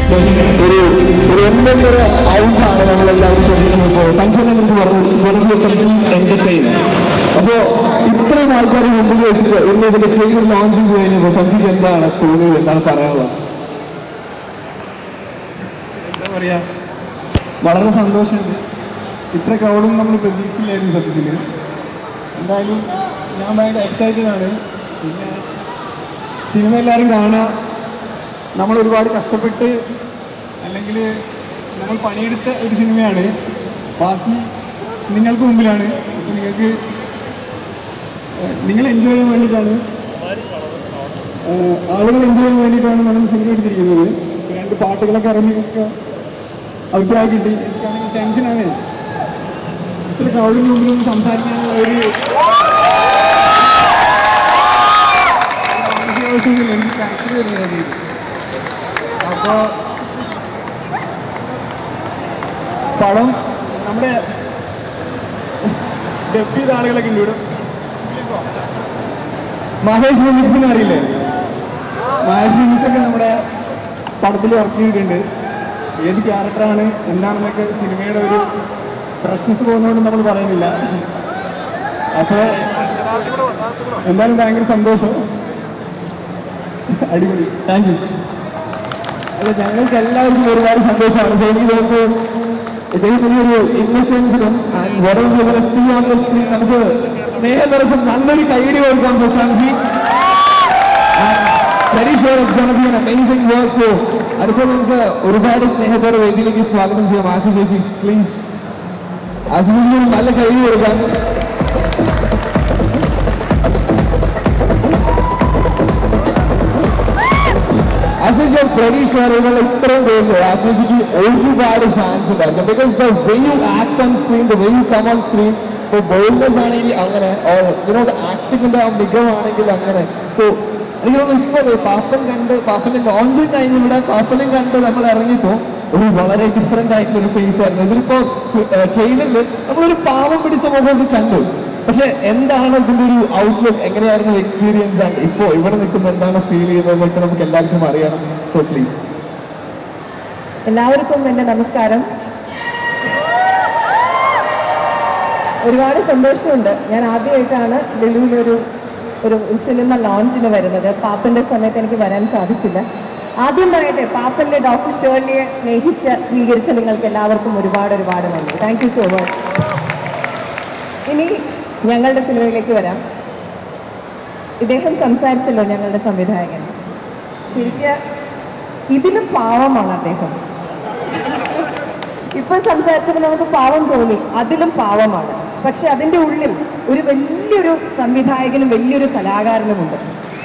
ഒരു ഒരു ഒന്നൊന്നര ഔട്ടാണ് നമ്മളെല്ലാവരും പ്രതീക്ഷിച്ചപ്പോൾ സംഘടന കുറിച്ച് പറഞ്ഞു എന്റർടൈൻ അപ്പോ ഇത്രയും ആൾക്കാരെ മുമ്പിൽ വെച്ചിട്ട് ഇന്ന് ഇതിന്റെ ട്രെയിലർ ലോഞ്ച് ചെയ്ത് കഴിഞ്ഞപ്പോൾ സംഘിക്ക് എന്താണ് തോന്നിയത് എന്താണ് പറയാനുള്ളത് എന്താ പറയാ വളരെ സന്തോഷമുണ്ട് ഇത്ര ക്രൗഡും നമ്മൾ പ്രതീക്ഷിച്ചില്ലായിരുന്നു സത്യത്തിൽ എന്തായാലും ഞാൻ ഭയങ്കര എക്സൈറ്റഡ് ആണ് പിന്നെ സിനിമ എല്ലാവരും കാണുക നമ്മൾ ഒരുപാട് കഷ്ടപ്പെട്ട് അല്ലെങ്കിൽ നമ്മൾ പണിയെടുത്ത ഒരു സിനിമയാണ് ബാക്കി നിങ്ങൾക്ക് മുമ്പിലാണ് അപ്പോൾ നിങ്ങൾക്ക് ഏഹ്, നിങ്ങൾ എൻജോയ് ചെയ്യാൻ വേണ്ടിയിട്ടാണ് ഏഹ്, ആളുകൾ എൻജോയ് ചെയ്യാൻ വേണ്ടിയിട്ടാണ് നമ്മൾ സിനിമ എടുത്തിരിക്കുന്നത് ഇപ്പൊ രണ്ട് പാട്ടുകളൊക്കെ ഇറങ്ങിയൊക്കെ അഭിപ്രായം കിട്ടി എനിക്കാണെങ്കിൽ ടെൻഷനാണ് ഇത്ര ക്രൗഡിന് മുമ്പിൽ ഒന്ന് സംസാരിക്കാനുള്ള ഒരു മാനസികാവശ്യമില്ല എനിക്ക് കരച്ചിൽ വരുന്നതായിരുന്നു അപ്പോൾ പടം നമ്മുടെ ഡെബ് ചെയ്ത ആളുകളൊക്കെ ഉണ്ട് ഇവിടെ മഹേഷ് മിമിക്സിനെ അറിയില്ലേ മഹേഷ് മിമിക്സ് ഒക്കെ നമ്മുടെ പടത്തിൽ വർക്ക് ചെയ്തിട്ടുണ്ട് ഏത് ക്യാരക്ടറാണ് എന്താണെന്നൊക്കെ സിനിമയുടെ ഒരു പ്രശ്നസ് പോകുന്നതുകൊണ്ട് നമ്മൾ പറയുന്നില്ല അപ്പോൾ എന്തായാലും ഭയങ്കര സന്തോഷം അടിപൊളി താങ്ക് യു അല്ല ഞങ്ങൾക്ക് എല്ലാവർക്കും ഒരുപാട് സന്തോഷമാണ് So, എനിക്ക് തോന്നുന്നു ഇദ്ദേഹത്തിന്റെ ഒരു ഇന്നസെൻസിനും ആൻഡ് വടവ് സി ഓൺ ദ സ്ക്രീൻ നമുക്ക് സ്നേഹം നിറച്ച നല്ലൊരു കൈയടി കൊടുക്കാം Prashanthi very sure it's gonna be an amazing work so അതുപോലെ നമുക്ക് ഒരുപാട് സ്നേഹത്തോടെ വേദിയിലേക്ക് സ്വാഗതം ചെയ്യാം ആശു ചേച്ചി പ്ലീസ് ആശു ചേച്ചിക്ക് ഒരു നല്ല കൈ കൊടുക്കാം ആശിഷ് പ്രതി ഷെയറുകൾ ഇത്രയും പേരുണ്ട് ആശിഷിക്ക് ഒരുപാട് ഫാൻസ് ഉണ്ടായിരുന്നു because the way you act on screen the way you come on screen ഇപ്പോൾ ബോൾഡേഴ്സ് ആണെങ്കിൽ അങ്ങനെ ഓർ ഇതിനോട് ആക്ടിങ്ങിന്റെ ആ മികവാണെങ്കിൽ അങ്ങനെ സോ എനിക്ക് തോന്നുന്നു ഇപ്പോൾ പാപ്പൻ കണ്ട് പാപ്പന്റെ ലോഞ്ചും കഴിഞ്ഞ് ഇവിടെ പാപ്പനും കണ്ട് നമ്മൾ ഇറങ്ങിയപ്പോൾ ഒരു വളരെ ഡിഫറെന്റ് ആയിട്ടുള്ള ഒരു ഫേസ് ആയിരുന്നു ഇതിലിപ്പോ ട്രെയിലറിൽ നമ്മളൊരു പാവം പിടിച്ച മുഖമൊക്കെ കണ്ടു പക്ഷെ എന്താണ് ഇതിന്റെ ഒരു ഔട്ട്ലുക്ക് എങ്ങനെയായിരുന്നു എക്സ്പീരിയൻസ് ആൻഡ് ഇപ്പോ ഇവിടെ നിൽക്കുമ്പോൾ എന്താണ് ഫീൽ ചെയ്യുന്നതെന്നൊക്കെ നമുക്ക് എല്ലാവർക്കും അറിയണം സോ പ്ലീസ് എല്ലാവർക്കും എൻ്റെ നമസ്കാരം ഒരുപാട് സന്തോഷമുണ്ട് ഞാൻ ആദ്യമായിട്ടാണ് ലുലുവിലൊരു ഒരു ഒരു സിനിമ ലോഞ്ചിന് വരുന്നത് പാപ്പൻ്റെ സമയത്ത് എനിക്ക് വരാൻ സാധിച്ചില്ല ആദ്യം പറയട്ടെ പാപ്പൻ്റെ ഡോക്ടർ ഷേർലിയെ സ്നേഹിച്ച സ്വീകരിച്ച നിങ്ങൾക്ക് എല്ലാവർക്കും ഒരുപാട് ഒരുപാട് നന്ദി താങ്ക് യു സോ മച്ച് ഇനി ഞങ്ങളുടെ സിനിമയിലേക്ക് വരാം ഇദ്ദേഹം സംസാരിച്ചല്ലോ ഞങ്ങളുടെ സംവിധായകൻ ശരിക്കും ഇതിലും പാവമാണ് അദ്ദേഹം ഇപ്പൊ സംസാരിച്ചപ്പോൾ നമുക്ക് പാവം തോന്നി അതിലും പാവമാണ് പക്ഷെ അതിന്റെ ഉള്ളിൽ ഒരു വലിയൊരു സംവിധായകനും വലിയൊരു കലാകാരനുമുണ്ട്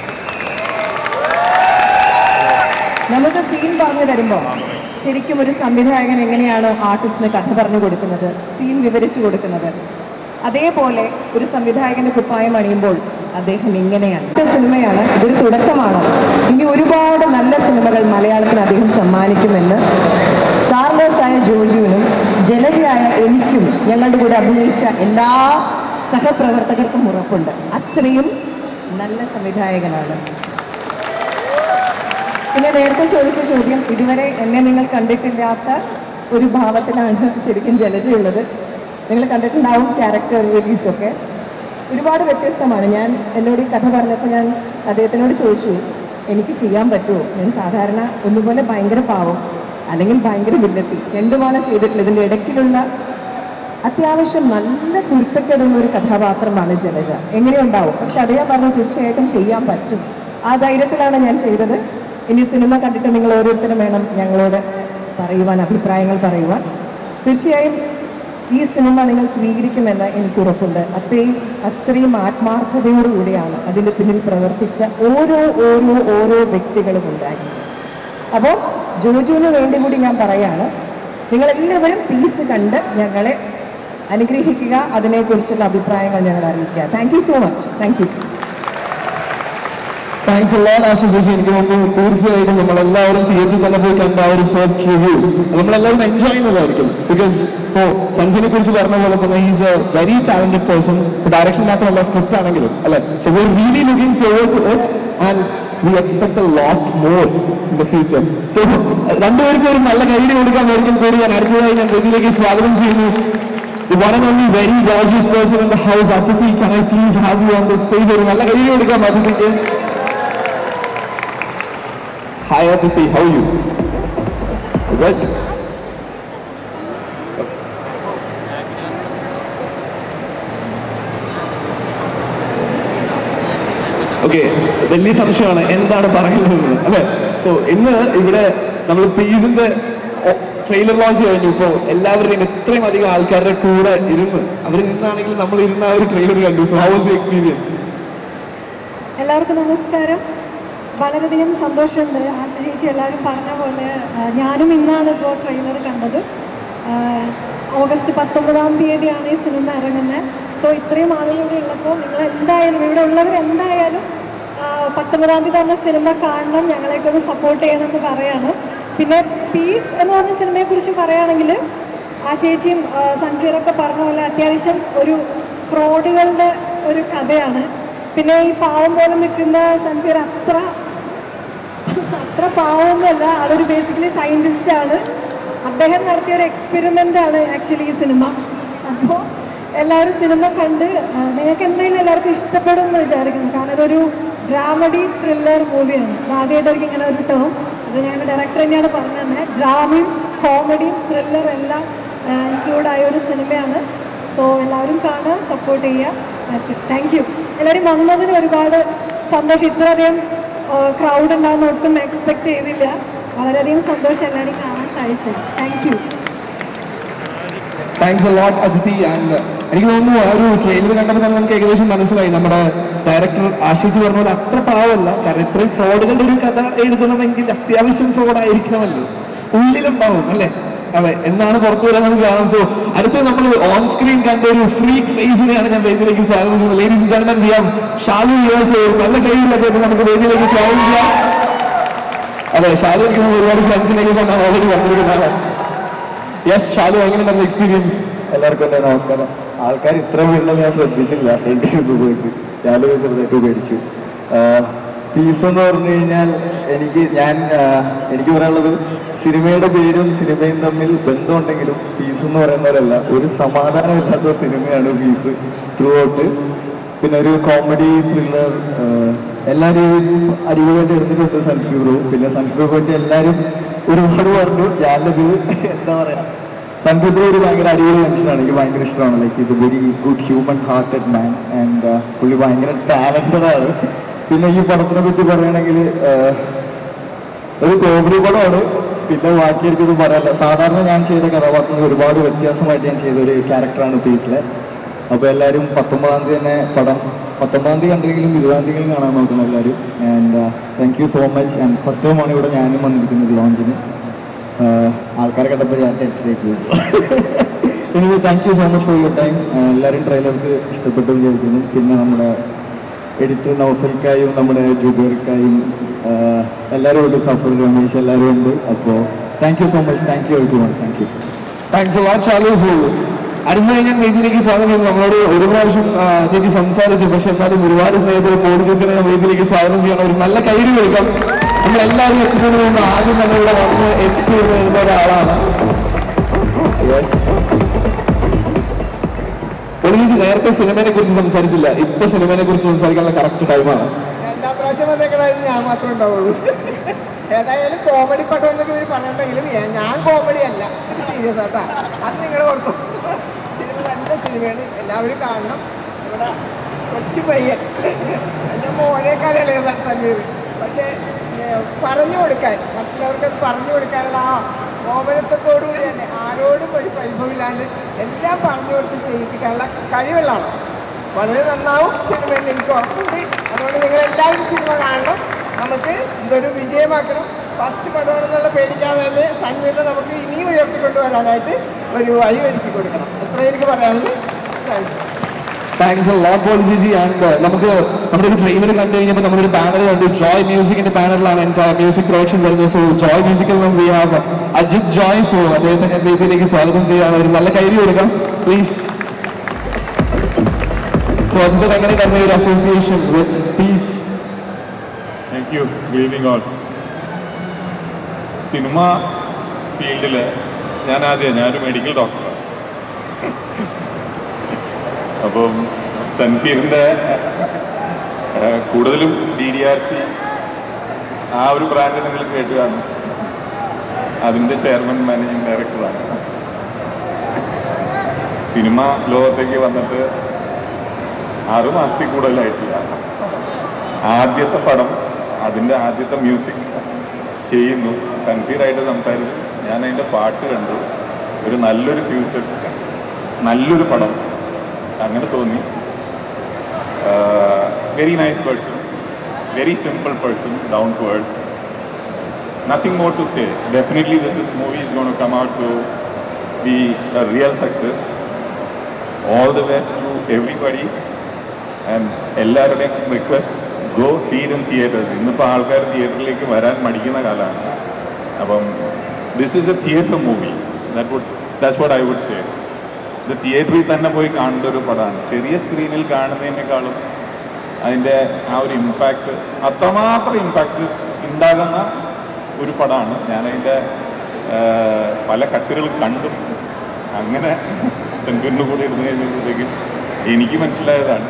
നമുക്ക് സീൻ പറഞ്ഞു തരുമ്പോൾ ശരിക്കും ഒരു സംവിധായകൻ എങ്ങനെയാണ് ആർട്ടിസ്റ്റിന് കഥ പറഞ്ഞു കൊടുക്കുന്നത് സീൻ വിവരിച്ചു കൊടുക്കുന്നത് അതേപോലെ ഒരു സംവിധായകന്റെ കുപ്പായം അണിയുമ്പോൾ അദ്ദേഹം ഇങ്ങനെയാണ് ഇത് സിനിമയാണ് ഇതൊരു തുടക്കമാണ് ഇനി ഒരുപാട് നല്ല സിനിമകൾ മലയാളത്തിന് അദ്ദേഹം സമ്മാനിക്കുമെന്ന് കാർലോസായ ജോർജുവിനും ജലജയായ എനിക്കും ഞങ്ങളുടെ കൂടെ അഭിനയിച്ച എല്ലാ സഹപ്രവർത്തകർക്കും ഉറപ്പുണ്ട് അത്രയും നല്ല സംവിധായകനാണ് പിന്നെ നേരത്തെ ചോദിച്ച ചോദ്യം ഇതുവരെ എന്നെ നിങ്ങൾ കണ്ടിട്ടില്ലാത്ത ഒരു ഭാവത്തിലാണ് ശരിക്കും ജലജയുള്ളത് നിങ്ങൾ കണ്ടിട്ടുണ്ടാവും ക്യാരക്ടർ റിലീസൊക്കെ ഒരുപാട് വ്യത്യസ്തമാണ് ഞാൻ എന്നോട് ഈ കഥ പറഞ്ഞപ്പോൾ ഞാൻ അദ്ദേഹത്തിനോട് ചോദിച്ചു എനിക്ക് ചെയ്യാൻ പറ്റുമോ ഞാൻ സാധാരണ ഒന്നുപോലെ ഭയങ്കര പാവം അല്ലെങ്കിൽ ഭയങ്കര വില്ലത്തി രണ്ടുമാണ് ചെയ്തിട്ടുള്ളത് ഇതിൻ്റെ ഇടയ്ക്കിലുള്ള അത്യാവശ്യം നല്ല കുരുത്തക്കേടുള്ള ഒരു കഥാപാത്രമാണ് ജലജ എങ്ങനെയുണ്ടാവും പക്ഷെ അതേ പറഞ്ഞു തീർച്ചയായിട്ടും ചെയ്യാൻ പറ്റും ആ ധൈര്യത്തിലാണ് ഞാൻ ചെയ്തത് ഇനി സിനിമ കണ്ടിട്ട് നിങ്ങൾ ഓരോരുത്തരും വേണം ഞങ്ങളോട് പറയുവാൻ അഭിപ്രായങ്ങൾ പറയുവാൻ തീർച്ചയായും ഈ സിനിമ നിങ്ങൾ സ്വീകരിക്കുമെന്ന് എനിക്ക് ഉറപ്പുണ്ട് അത്രയും അത്രയും ആത്മാർത്ഥതയോടുകൂടിയാണ് അതിന് പിന്നിൽ പ്രവർത്തിച്ച ഓരോ ഓരോ ഓരോ വ്യക്തികളും ഉണ്ടായി അപ്പോൾ ജോജുവിന് വേണ്ടി കൂടി ഞാൻ പറയാണ് നിങ്ങളെല്ലാവരും പീസ് കണ്ട് ഞങ്ങളെ അനുഗ്രഹിക്കുക അതിനെക്കുറിച്ചുള്ള അഭിപ്രായങ്ങൾ ഞങ്ങൾ അറിയിക്കുക thank you so much thank you thanks എല്ലാ ആശംസിച്ചു എനിക്ക് തോന്നുന്നു തീർച്ചയായിട്ടും നമ്മളെല്ലാവരും തിയേറ്ററിൽ തന്നെ പോയി കണ്ട ആ ഒരു ഫസ്റ്റ് റിവ്യൂ നമ്മളെല്ലാവരും എൻജോയ് ചെയ്യുന്നതായിരിക്കും ബിക്കോസ് ഇപ്പോൾ സഞ്ജുവിനെ കുറിച്ച് പറഞ്ഞ പോലെ തന്നെ he's a very talented person direction മാത്രമല്ല സ്ക്രിപ്റ്റ് ആണെങ്കിലും അല്ലെ so we really looking forward to it and we expect a lot more in the future so രണ്ടുപേർക്കും ഒരു നല്ല കൈഡി കൊടുക്കാൻ ഒരിക്കൽ കൂടി ഞാൻ അടുത്തതായി ഞാൻ വേദിയിലേക്ക് സ്വാഗതം ചെയ്യുന്നു The one and only very gorgeous person in the house, Atiti, can I please have you on the stage? ഒരു നല്ല കൈഡി കൊടുക്കാം അതിഥിക്ക് hi Athidhi how you Good. Okay വലിയ സംശയമാണ് എന്താണ് പറയുന്നത് അല്ലെ സോ ഇന്ന് ഇവിടെ നമ്മൾ പീസിന്റെ ട്രെയിലർ ലോഞ്ച് കഴിഞ്ഞു ഇപ്പോൾ എല്ലാവരുടെയും ഇത്രയും അധികം ആൾക്കാരുടെ കൂടെ ഇരുന്ന് അവർ നിന്നാണെങ്കിൽ നമ്മൾ ഇരുന്ന ആ ഒരു ട്രെയിലർ കണ്ടു so how was the experience എല്ലാവർക്കും നമസ്കാരം വളരെയധികം സന്തോഷമുണ്ട് ആശ ചേച്ചി എല്ലാവരും പറഞ്ഞ പോലെ ആ, ഞാനും ഇന്നാണ് ഇപ്പോൾ ട്രെയിലർ കണ്ടത് ആ, ഓഗസ്റ്റ് പത്തൊമ്പതാം തീയതിയാണ് ഈ സിനിമ ഇറങ്ങുന്നത് സോ ഇത്രയും ആളുകൾ ഇവിടെ ഉള്ളപ്പോൾ നിങ്ങൾ എന്തായാലും ഇവിടെ ഉള്ളവർ എന്തായാലും ആ, പത്തൊമ്പതാം തീയതി തന്നെ സിനിമ കാണണം ഞങ്ങളെയൊക്കെ ഒന്ന് സപ്പോർട്ട് ചെയ്യണമെന്ന് പറയാണ് പിന്നെ പീസ് എന്ന് പറഞ്ഞ സിനിമയെക്കുറിച്ച് പറയുകയാണെങ്കിൽ ആ ചേച്ചിയും ആ, സഞ്ജീറൊക്കെ പറഞ്ഞ പോലെ അത്യാവശ്യം ഒരു ഫ്രോഡുകളുടെ ഒരു കഥയാണ് പിന്നെ ഈ പാവം പോലെ നിൽക്കുന്ന സഞ്ജീർ അത്ര അത്ര പാവമൊന്നുമല്ല ആളൊരു ബേസിക്കലി സയൻറ്റിസ്റ്റ് ആണ് അദ്ദേഹം നടത്തിയ ഒരു എക്സ്പെരിമെൻ്റ് ആണ് ആക്ച്വലി ഈ സിനിമ അപ്പോൾ എല്ലാവരും സിനിമ കണ്ട് ആ, നിങ്ങൾക്ക് എന്തായാലും എല്ലാവർക്കും ഇഷ്ടപ്പെടും എന്ന് വിചാരിക്കുന്നു കാരണം ഇതൊരു ഡ്രാമഡി ത്രില്ലർ മൂവിയാണ് ആദ്യമായിട്ടായിരിക്കും ഇങ്ങനെ ഒരു ടേം ഇത് ഞങ്ങളുടെ ഡയറക്ടർ തന്നെയാണ് പറഞ്ഞു തന്നെ ഡ്രാമയും കോമഡിയും ത്രില്ലർ എല്ലാം ഇൻക്ലൂഡ് ആയ ഒരു സിനിമയാണ് സോ എല്ലാവരും കാണുക സപ്പോർട്ട് ചെയ്യുക താങ്ക് യു എല്ലാവരും വന്നതിന് ഒരുപാട് സന്തോഷം ഇത്രയധികം ക്രൗഡ് ഉണ്ടാകുന്ന ഒട്ടും എക്സ്പെക്ട് ചെയ്തില്ല വളരെയധികം സന്തോഷം എല്ലാവരും കാണാൻ സാധിച്ചത് താങ്ക് യു താങ്ക്സ് ലോട്ട് അതിഥി ആൻഡ് എനിക്ക് തോന്നുന്നു ആ ഒരു ട്രെയിലർ കണ്ടപ്പോൾ തന്നെ നമുക്ക് ഏകദേശം മനസ്സിലായി നമ്മുടെ ഡയറക്ടർ ആശിച്ച് പറഞ്ഞ പോലെ അത്ര പാവമല്ല കാരണം ഇത്രയും ഫ്രോഡുകളുടെ ഒരു കഥ എഴുതണമെങ്കിൽ അത്യാവശ്യം ഫ്രോഡ് ആയിരിക്കണമല്ലോ ഉള്ളിലുണ്ടാവും അല്ലേ അതെ എന്നാണ് പുറത്തു വരാൻ നമുക്ക് കാണാം സോ അടുത്ത് നമ്മൾ ഓൺ സ്ക്രീൻ കണ്ട ഒരു ഫ്രീക്ക് ഫേസിനെയാണ് ഞാൻ വേദിയിലേക്ക് സ്വാഗതം ചെയ്യുന്നത് ladies general we have Shalu യേഴ്സ് നല്ല കൈയിലൊക്കെ നമുക്ക് വേദിയിലേക്ക് സ്വാഗതം ചെയ്യാം അതെ ഷാലു എനിക്ക് ഒരുപാട് ഫ്രണ്ട്സിലേക്ക് കൊണ്ടാണ് ഓൾറെഡി വന്നിരിക്കുന്നതാണ് യെസ് ഷാലു എങ്ങനെയുണ്ടായിരുന്നു എക്സ്പീരിയൻസ് എല്ലാവർക്കും എൻ്റെ നമസ്കാരം ആൾക്കാർ ഇത്ര വീട്ടിൽ ഞാൻ ശ്രദ്ധിച്ചില്ല ഫ്രണ്ടിൽ നിന്ന് പോയിട്ട് ഞാനത് ചെറുതായിട്ട് പേടിച്ചു പീസ് എന്ന് പറഞ്ഞു കഴിഞ്ഞാൽ എനിക്ക് ഞാൻ ആ, എനിക്ക് പറയാനുള്ളത് സിനിമയുടെ പേരും സിനിമയും തമ്മിൽ ബന്ധമുണ്ടെങ്കിലും ഫീസ് എന്ന് പറയുന്നവരല്ല ഒരു സമാധാനമില്ലാത്ത സിനിമയാണ് ഫീസ് ത്രൂ ഔട്ട് പിന്നെ ഒരു കോമഡി ത്രില്ലർ എല്ലാവരും അടിപൊളിയായിട്ട് എടുത്തിട്ടുണ്ട് സൺഫ്യൂറു പിന്നെ സൺഫ്യൂറെ പറ്റി എല്ലാവരും ഒരുപാട് പറഞ്ഞു ഞാനത് എന്താ പറയാ സൺഫ്യൂർ ഒരു ഭയങ്കര അടിപൊളി മനുഷ്യനാണ് എനിക്ക് ഭയങ്കര ഇഷ്ടമാണ് like is a very good human hearted man and പുള്ളി ഭയങ്കര ടാലൻറ്റഡ് ആണ് പിന്നെ ഈ പടത്തിനെ പറ്റി പറയുകയാണെങ്കിൽ ഒരു കോമഡി പടമാണ് പിന്നെ ബാക്കി എനിക്കൊന്നും പറയാനില്ല സാധാരണ ഞാൻ ചെയ്ത കഥാപാത്രങ്ങൾ ഒരുപാട് വ്യത്യാസമായിട്ട് ഞാൻ ചെയ്ത ഒരു ക്യാരക്ടറാണ് പീസിലെ അപ്പോൾ എല്ലാവരും പത്തൊമ്പതാം തീയതി തന്നെ പടം പത്തൊമ്പതാം തീയതി കണ്ടില്ലെങ്കിലും ഇരുപതാം തീയതി കാണാൻ നോക്കണം എല്ലാവരും and thank you so much and first ടൈമാണ് ഇവിടെ ഞാനും വന്നിരിക്കുന്നത് ലോഞ്ചിന് ആൾക്കാരെ കണ്ടപ്പോൾ ഞാൻ ടെൻഷനിലേക്ക് എനിക്ക് thank you so much for your time എല്ലാവരും ട്രെയിലർക്ക് ഇഷ്ടപ്പെട്ടു വിചാരിക്കുന്നു പിന്നെ നമ്മുടെ എഡിറ്റർ നൗഫൽക്കായും നമ്മുടെ ജുബേർക്കായും എല്ലാവരും ഉണ്ട് സഫർ രമേശ് എല്ലാവരും ഉണ്ട് അപ്പോൾ thank you so much thank you everyone thank you thanks lot Shalu so അടുത്ത ഞാൻ വേദിയിലേക്ക് സ്വാഗതം ചെയ്യുന്നു നമ്മളോട് ഒരു പ്രാവശ്യം ആ, ചേച്ചി സംസാരിച്ചു പക്ഷെ എന്നാലും ഒരുപാട് സ്നേഹത്തിൽ പോടി ചേച്ചിനെ ഞാൻ വേദിയിലേക്ക് സ്വാഗതം ചെയ്യണം ഒരു നല്ല കൈഡി കൊടുക്കാം നമ്മളെല്ലാവരും എത്തുന്നതിന് മുമ്പ് ആദ്യം തന്നെ ഇവിടെ വന്ന് എത്തിപ്പെടുന്ന വരുന്ന ഒരാളാണ് പോടി ചേച്ചി നേരത്തെ സിനിമയെ കുറിച്ച് സംസാരിച്ചില്ല ഇപ്പൊ സിനിമയെ കുറിച്ച് സംസാരിക്കാനുള്ള കറക്റ്റ് ടൈമാണ് രണ്ടാം പ്രാവശ്യം വന്നേക്കണായിരുന്നു ഞാൻ മാത്രമേ ഉണ്ടാവുള്ളൂ ഏതായാലും കോമഡി പടം എന്നൊക്കെ ഇവർ പറഞ്ഞിട്ടുണ്ടെങ്കിലും ഞാൻ- ഞാൻ കോമഡി അല്ല ഇത് സീരിയസ് ആട്ടാ അത് നിങ്ങൾ ഓർത്തു സിനിമ നല്ല സിനിമയാണ് എല്ലാവരും കാണണം ഇവിടെ കൊച്ചു പയ്യൻ എൻ്റെ മോനേക്കാൾ ഇളയതാണ് സമീർ പക്ഷേ ഏർ, പറഞ്ഞു കൊടുക്കാൻ മറ്റുള്ളവർക്ക് അത് പറഞ്ഞു കൊടുക്കാനുള്ള ആ മോപനത്വത്തോടുകൂടി തന്നെ ആരോടും ഒരു പരിഭവമില്ലാണ്ട് എല്ലാം പറഞ്ഞു കൊടുത്ത് ചെയ്യിപ്പിക്കാനുള്ള കഴിവുള്ള ആളാണ് വളരെ നന്നാവും സിനിമയെന്ന് എനിക്ക് ഉറപ്പുണ്ട് അതുകൊണ്ട് നിങ്ങൾ എല്ലാവരും സിനിമ കാണണം നമുക്ക് ഇതൊരു വിജയമാക്കണം ഫസ്റ്റ് പടമാണെന്നുള്ള പേടിക്കാതെ തന്നെ സൺവീറിനെ നമുക്ക് ഇനിയും ഉയർത്തിക്കൊണ്ടുവരാനായിട്ട് ഒരു വഴി ഒരുക്കി കൊടുക്കണം അത്ര എനിക്ക് പറയാനുള്ളൂ thank you thanks lot Paul Jiji and നമുക്ക് നമ്മുടെ ഒരു ട്രെയിലർ കണ്ടു കഴിഞ്ഞപ്പോൾ നമ്മളൊരു ബാനർ കണ്ടു ജോയ് മ്യൂസിക്കിന്റെ ബാനറിലാണ് എൻ്റെ മ്യൂസിക് പ്രൊഡക്ഷൻ വരുന്നത് സോ ജോയ് മ്യൂസിക്കിൽ നിന്ന് we have Ajith Joy so അദ്ദേഹത്തെ ഞാൻ വേദിയിലേക്ക് സ്വാഗതം ചെയ്യുകയാണ് ഒരു നല്ല കൈരി കൊടുക്കാം പ്ലീസ് സോ അജിത് എങ്ങനെ കണ്ട ഒരു association with Peace thank you good evening all സിനിമ ഫീൽഡിൽ ഞാൻ ആദ്യം ഞാനൊരു മെഡിക്കൽ ഡോക്ടറാണ് അപ്പം സൺഫീറിൻ്റെ കൂടുതലും ഡി ഡി ആർ സി ആ ഒരു ബ്രാൻഡ് നിങ്ങൾ കേട്ട് കാണും അതിൻ്റെ ചെയർമാൻ മാനേജിങ് ഡയറക്ടറാണ് സിനിമ ലോകത്തേക്ക് വന്നിട്ട് ആറ് മാസത്തിൽ കൂടുതലായിട്ടില്ല ആദ്യത്തെ പടം അതിൻ്റെ ആദ്യത്തെ മ്യൂസിക് ചെയ്യുന്നു സൺഫീറായിട്ട് സംസാരിച്ചു ഞാൻ അതിൻ്റെ പാട്ട് കണ്ടു ഒരു നല്ലൊരു ഫ്യൂച്ചർ നല്ലൊരു പടം അങ്ങനെ തോന്നി very nice person very simple person down to earth nothing more to say. Definitely, this is, movie is going to come out to be a real success. All the best to everybody. And എല്ലാവരുടെയും request go seen in theatres ഇന്നിപ്പോൾ ആൾക്കാർ തിയേറ്ററിലേക്ക് വരാൻ മടിക്കുന്ന കാലമാണ് അപ്പം this is a theatre movie that would that's what I would say ഇത് തിയേറ്ററിൽ തന്നെ പോയി കാണേണ്ട ഒരു പടമാണ് ചെറിയ സ്ക്രീനിൽ കാണുന്നതിനേക്കാളും അതിൻ്റെ ആ ഒരു ഇമ്പാക്റ്റ് അത്രമാത്രം ഇമ്പാക്റ്റ് ഉണ്ടാകുന്ന ഒരു പടമാണ് ഞാനതിൻ്റെ പല കട്ടുകൾ കണ്ടു അങ്ങനെ സെൻഫീറിൻ്റെ കൂടെ ഇരുന്ന് കഴിഞ്ഞപ്പോഴത്തേക്കും എനിക്ക് മനസ്സിലായതാണ്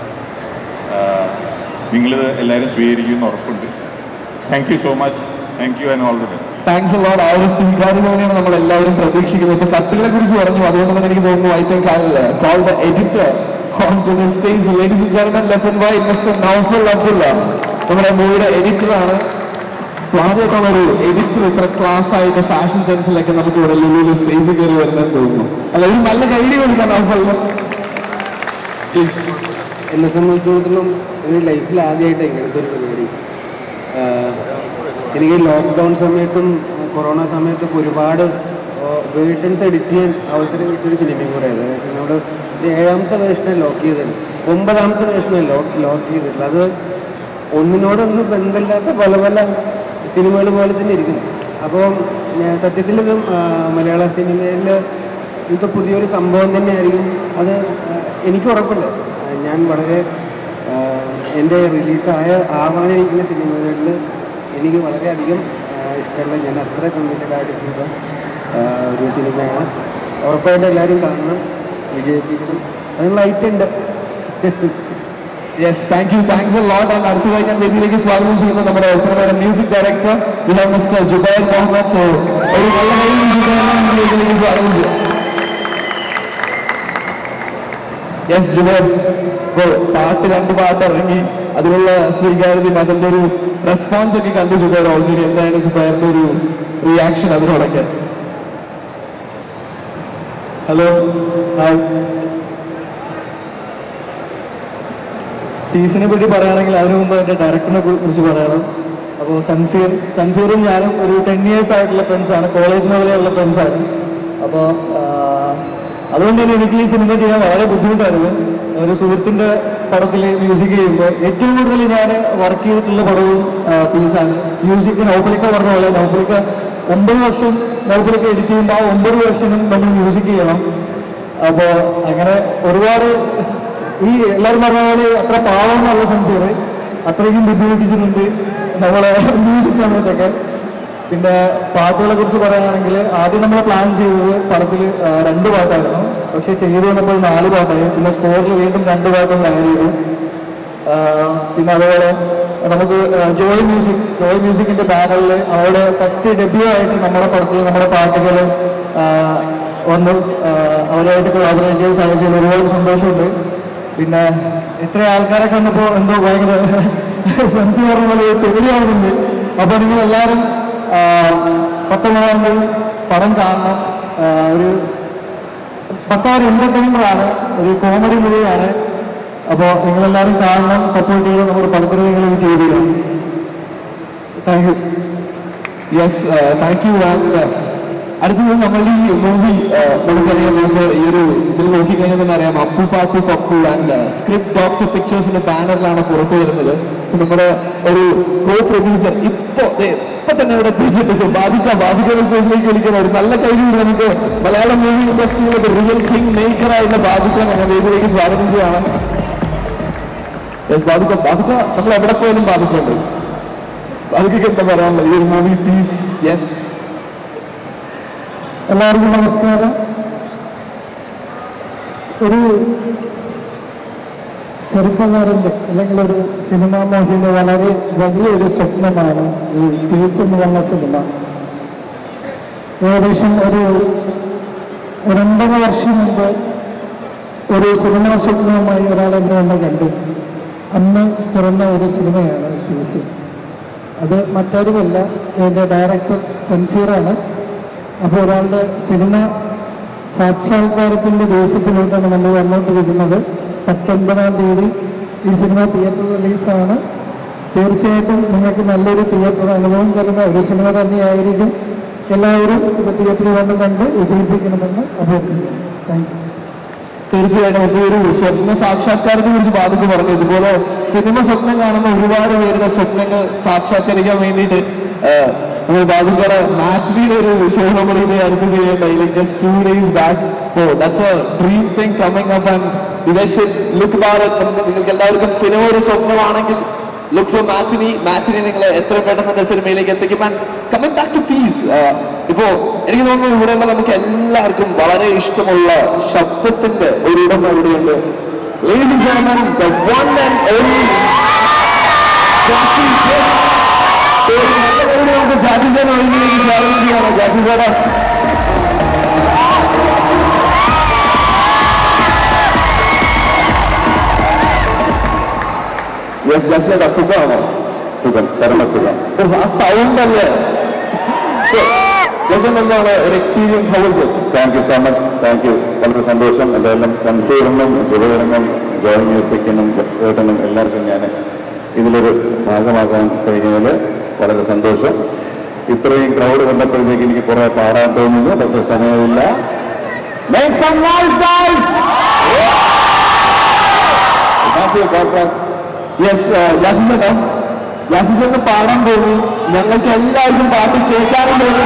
നിങ്ങളിത് എല്ലാവരും സ്വീകരിക്കുമെന്ന് ഉറപ്പുണ്ട് thank you so much thank you and all the best thanks a lot ആ ഒരു സ്വീകാര്യത തന്നെയാണ് നമ്മൾ എല്ലാവരും പ്രതീക്ഷിക്കുന്നത് ഇപ്പൊ കത്തുകളെ കുറിച്ച് പറഞ്ഞു അതുകൊണ്ട് തന്നെ എനിക്ക് തോന്നുന്നു I think I call the editor on to the stage ladies and gentlemen let's invite mister Naufal Abdulla നമ്മുടെ മൂവിയുടെ എഡിറ്ററാണ് സോ ആദ്യമായിട്ടുള്ള ഒരു എഡിറ്റർ ഇത്ര ക്ലാസ് ആയിട്ട് ഫാഷൻ സെൻസിലൊക്കെ നമുക്ക് ഇവിടെ ലുലുവിൽ സ്റ്റേജിൽ കയറി വരുന്നതെന്ന് തോന്നുന്നു അല്ല ഒരു നല്ല കൈഡി കൊടുക്കാൻ നൗഫലിന് പ്ലീസ് എന്നെ സംബന്ധിച്ചിടത്തോളം ഇത് ലൈഫിൽ ആദ്യമായിട്ട് ഇങ്ങനത്തെ ഒരു പരിപാടി ആഹ് എനിക്ക് ലോക്ക്ഡൗൺ സമയത്തും ആഹ് കൊറോണ സമയത്തൊക്കെ ഒരുപാട് വേർഷൻസ് എഡിറ്റ് ചെയ്യാൻ അവസരം കിട്ടിയൊരു സിനിമയും കൂടെ അത് എന്നോട് ഇത് ഏഴാമത്തെ വേർഷനെ ലോക്ക് ചെയ്തിട്ടുണ്ട് ഒമ്പതാമത്തെ വേർഷനെ ലോക്ക് ലോക്ക് ചെയ്തിട്ടുള്ളത് അത് ഒന്നിനോടൊന്നും ബന്ധമില്ലാത്ത പല പല സിനിമകൾ പോലെ തന്നെ ഇരിക്കുന്നു അപ്പോൾ സത്യത്തിൽ ഇത് ആഹ് മലയാള സിനിമയിൽ ഇത് പുതിയൊരു സംഭവം തന്നെയായിരിക്കും അത് ആഹ് എനിക്ക് ഉറപ്പുണ്ട് ആഹ് ഞാൻ വളരെ ആഹ് എൻ്റെ റിലീസായ ആവാനിരിക്കുന്ന സിനിമകളിൽ എനിക്ക് വളരെയധികം ആഹ് ഇഷ്ടമുള്ള ഞാൻ അത്ര കമ്മിറ്റഡ് ആയിട്ട് ചെയ്ത ആഹ് ഒരു സിനിമയാണ് ഉറപ്പായിട്ടും എല്ലാവരും കാണണം വിജയിപ്പിക്കണം അതിനുള്ള ഐറ്റം ഉണ്ട് yes thank you thanks a lot and അടുത്തതായി ഞാൻ വേദിയിലേക്ക് സ്വാഗതം ചെയ്യുന്നു നമ്മുടെ സിനിമയുടെ music director we have mister Jubair Muhammad so ഒരു നല്ല കൈ ജുബൈറിനെ നമ്മൾ വേദിയിലേക്ക് സ്വാഗതം ചെയ്യാം യെസ് ജുബൈർ ഇപ്പോൾ പാട്ട് രണ്ട് പാട്ട് ഇറങ്ങി അതിനുള്ള സ്വീകാര്യതയും അതിൻ്റെ ഒരു റെസ്പോൺസ് ഒക്കെ കണ്ടു ജുബൈർ ഓൾറെഡി എന്താണ് ജുബൈറിന്റെ ഒരു റിയാക്ഷൻ അതിനോടൊക്കെ ഹലോ ഹായ് പീസിനെ പറ്റി പറയുകയാണെങ്കിൽ അതിനു മുമ്പ് എൻ്റെ ഡയറക്ടറിനെ കുറിച്ച് പറയണം അപ്പോൾ സൺഫീർ സൺഫീറും ഞാനും ഒരു ടെൻ ഇയേഴ്സ് ആയിട്ടുള്ള ഫ്രണ്ട്സാണ് കോളേജ് മുതലെയുള്ള ഫ്രണ്ട്സാണ് അപ്പോൾ അതുകൊണ്ട് തന്നെ എനിക്ക് ഈ സിനിമ ചെയ്യാൻ വളരെ ബുദ്ധിമുട്ടായിരുന്നു ഒരു സുഹൃത്തിൻ്റെ പടത്തിൽ മ്യൂസിക് ചെയ്യുമ്പോൾ ഏറ്റവും കൂടുതൽ ഞാൻ വർക്ക് ചെയ്തിട്ടുള്ള പടവും പീസാണ് മ്യൂസിക് നൗഫലിക്ക പറഞ്ഞ പോലെ നൗഫലിക്ക ഒമ്പത് വർഷം നൗഫലിക്ക എഡിറ്റ് ചെയ്യുമ്പോൾ ആ ഒമ്പത് വർഷവും നമ്മൾ മ്യൂസിക് ചെയ്യണം അപ്പോൾ അങ്ങനെ ഒരുപാട് ഈ എല്ലാവരും പറഞ്ഞ പോലെ അത്ര പാവം എന്നുള്ള സംശയം അത്രയ്ക്കും ബുദ്ധിമുട്ടിച്ചിട്ടുണ്ട് നമ്മളെ മ്യൂസിക് സമയത്തൊക്കെ പിന്നെ പാട്ടുകളെ കുറിച്ച് പറയുകയാണെങ്കിൽ ആദ്യം നമ്മൾ പ്ലാൻ ചെയ്തത് പടത്തിൽ രണ്ട് പാട്ടായിരുന്നു പക്ഷേ ചെയ്തു വന്നപ്പോൾ നാല് പാട്ടായി പിന്നെ സ്കോറിൽ വീണ്ടും രണ്ട് പാട്ടുകൾ ആഡ് ചെയ്തു ആ, പിന്നെ അതുപോലെ നമുക്ക് ജോയ് മ്യൂസിക് ജോയ് മ്യൂസിക്കിന്റെ ബാനറിൽ അവിടെ ഫസ്റ്റ് ഡെബ്യൂ ആയിട്ട് നമ്മുടെ പടത്തിൽ നമ്മുടെ പാട്ടുകൾ വന്നു ആ, അവരുമായിട്ട് കൊളാബറേറ്റ് ചെയ്യാൻ സാധിച്ചതിൽ ഒരുപാട് സന്തോഷമുണ്ട് പിന്നെ ഇത്ര ആൾക്കാരെ കണ്ടപ്പോൾ എന്തോ ഭയങ്കര സെൻസ് പറഞ്ഞ പോലെ പേടിയാവുന്നുണ്ട് അപ്പോൾ നിങ്ങൾ എല്ലാവരും പത്തൊമ്പതാം തീയതി പടം കാണണം ആ, ഒരു പക്ക ഒരു എന്റർടൈനർ ആണ് ഒരു കോമഡി മൂവിയാണ് അപ്പോൾ നിങ്ങളെല്ലാവരും കാണണം സപ്പോർട്ട് ചെയ്യണം നമ്മുടെ പടത്തിന് നിങ്ങൾ ഇത് ചെയ്തു തരണം thank you yes thank you and അടുത്തത് നമ്മൾ ഈ മൂവി നമുക്കറിയാം നമുക്ക് ഈ ഒരു ഇതിൽ നോക്കിക്കഴിഞ്ഞാൽ തന്നെ അറിയാം Appu Pathu Pappu and script doctor പിക്ചേഴ്സിന്റെ ബാനറിലാണ് പുറത്തു വരുന്നത് So നമ്മുടെ ഒരു കോ പ്രൊഡ്യൂസർ ഇപ്പൊ ദേ ഇപ്പൊ തന്നെ ഇവിടെ എത്തിച്ചിട്ട് സോ ബാധിക്ക ബാധിക്കുന്ന സ്റ്റേജിലേക്ക് വിളിക്കുന്ന ഒരു നല്ല കഴിവ് നമുക്ക് മലയാളം മൂവി ഇൻഡസ്ട്രിയിലെ ഒരു റിയൽ കിങ് മേക്കർ ആയിട്ടുള്ള ബാധിക്കാൻ ഞാൻ വേദിയിലേക്ക് സ്വാഗതം ചെയ്യാണ് യെസ് ബാധിക്ക ബാധിക്ക നമ്മൾ എവിടെ പോയാലും ബാധിക്കുന്നുണ്ട് ബാധിക്കൊക്കെ എന്താ പറയാനുള്ളത് ഈ ഒരു മൂവി പ്ലീസ് യെസ് എല്ലാവർക്കും നമസ്കാരം ഒരു ചെറുപ്പക്കാരൻ്റെ അല്ലെങ്കിൽ ഒരു സിനിമാ മോഹിയുടെ വളരെ വലിയൊരു സ്വപ്നമാണ് ഈ ടീസ് എന്ന് പറഞ്ഞ സിനിമ ഏകദേശം ഒരു രണ്ടര വർഷം മുമ്പ് ഒരു സിനിമാ സ്വപ്നവുമായി ഒരാൾ എന്നെ വന്ന് കണ്ടു അന്ന് തുറന്ന ഒരു സിനിമയാണ് ടീസ് അത് മറ്റാരുമല്ല ഇതിൻ്റെ ഡയറക്ടർ സംഫീറാണ് അപ്പോൾ ഒരാളുടെ സിനിമ സാക്ഷാത്കാരത്തിൻ്റെ ദിവസത്തിലോട്ടാണ് നമ്മൾ വന്നുകൊണ്ടിരിക്കുന്നത് പത്തൊൻപതാം തീയതി ഈ സിനിമ തിയേറ്റർ റിലീസാണ് തീർച്ചയായിട്ടും നിങ്ങൾക്ക് നല്ലൊരു തിയേറ്റർ അനുഭവം തരുന്ന ഒരു സിനിമ തന്നെയായിരിക്കും എല്ലാവരും ഇത് തിയേറ്ററിൽ വന്ന് കണ്ട് വിജയിപ്പിക്കണമെന്ന് അഭ്യർത്ഥിക്കുന്നു താങ്ക് യു തീർച്ചയായിട്ടും ഇപ്പോൾ ഒരു സ്വപ്ന സാക്ഷാത്കാരത്തെ കുറിച്ച് ബാധിക്ക് പറഞ്ഞു ഇതുപോലെ സിനിമ സ്വപ്നം കാണുന്ന ഒരുപാട് പേരുടെ സ്വപ്നങ്ങൾ സാക്ഷാത്കരിക്കാൻ വേണ്ടിയിട്ട് ആഹ്, നമ്മൾ ബാധിക്കയുടെ മാറ്റിനിയുടെ ഒരു ഷോ നമ്മൾ ഇനി അടുത്ത് ചെയ്യേണ്ടായി like just two days back oh that's a dream thing coming up and you should look bar നിങ്ങൾക്ക് എല്ലാവർക്കും സിനിമ ഒരു സ്വപ്നമാണെങ്കിൽ ലുക്ക് ഫോർ മാറ്റിനി മാറ്റിനി നിങ്ങളെ എത്ര പെട്ടെന്ന് എന്റെ സിനിമയിലേക്ക് എത്തിക്കും and coming back to Peace ഇപ്പോ എനിക്ക് തോന്നുന്നു ഇവിടെയുള്ള നമുക്ക് എല്ലാവർക്കും വളരെ ഇഷ്ടമുള്ള ശബ്ദത്തിന്റെ ഒരു ഇടം ഇവിടെയുണ്ട് Ladies and gentlemen, the one and only Jassie John. ഒരു നല്ല മറുപടി നമുക്ക് ജാസി ജോൺ ഒഴിഞ്ഞിലേക്ക് സ്വാഗതം ചെയ്യാണ് ജാസി ചേട്ടാ യെസ് ജാസി ചേട്ടാ സുഖമാണോ സുഖം പരമസുഖം ഓ, ആ സൗണ്ട് അല്ലേ ജസ്റ്റ് എന്താണ് ഒരു experience how is it thank you so much thank you വളരെ സന്തോഷം എന്തായാലും കൺഫ്യൂറിനും ജുബേറിനും ജോയ് മ്യൂസിക്കിനും ഏട്ടനും എല്ലാവർക്കും ഞാൻ ഇതിലൊരു ഭാഗമാകാൻ കഴിഞ്ഞതിൽ വളരെ സന്തോഷം ഇത്രയും ക്രൗഡ് കണ്ടപ്പോഴത്തേക്ക് എനിക്ക് കുറെ പാടാൻ തോന്നുന്നു പക്ഷെ സമയമില്ല Make some noise, guys! Thank you, God bless. Yes Jassie ചേട്ടാ ജാസി ചേട്ടന് പാടാൻ തോന്നി ഞങ്ങൾക്ക് എല്ലാവർക്കും പാട്ട് കേൾക്കാനും തോന്നി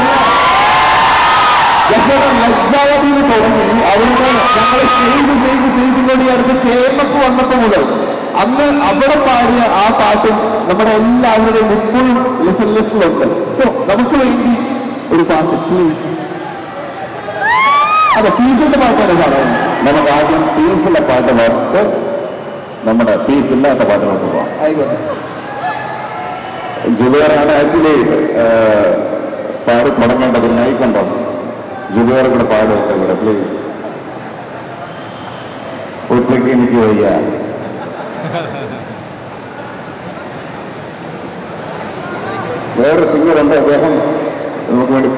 ജാസി ചേട്ടൻ ലജ്ജാവതിയിൽ തുടങ്ങി അവിടുന്ന് ഞങ്ങൾ സ്നേഹിച്ച് സ്നേഹിച്ച് സ്നേഹിച്ചും കൂടി അടുത്ത് കെ എം എഫ് വന്നപ്പോൾ മുതൽ അന്ന് അവിടെ പാടിയ ആ പാട്ടും നമ്മുടെ എല്ലാവരുടെയും ഇപ്പോഴും ലിസൺ ലിസ്റ്റിലുണ്ട് സോ നമുക്ക് വേണ്ടി ഒരു പാട്ട് പ്ലീസ് അതെ പീസിന്റെ പാട്ടാണ് പാടാൻ നമുക്ക് ആദ്യം പീസിലെ പാട്ട് പാട്ട് നമ്മുടെ പീസ് ഇല്ലാത്ത പാട്ടിലോട്ട് പോവാം ആയിക്കോട്ടെ ജുബേറാണ് ആക്ച്വലി പാടി തുടങ്ങേണ്ടത് നയിക്കണ്ടോ ജുബേർ കൂടെ പാടുന്നുണ്ട് ഇവിടെ പ്ലീസ് ഒറ്റയ്ക്ക് എനിക്ക് വയ്യ വേറൊരു സിംഗർ ഉണ്ട് അദ്ദേഹം നമുക്ക് വേണ്ടി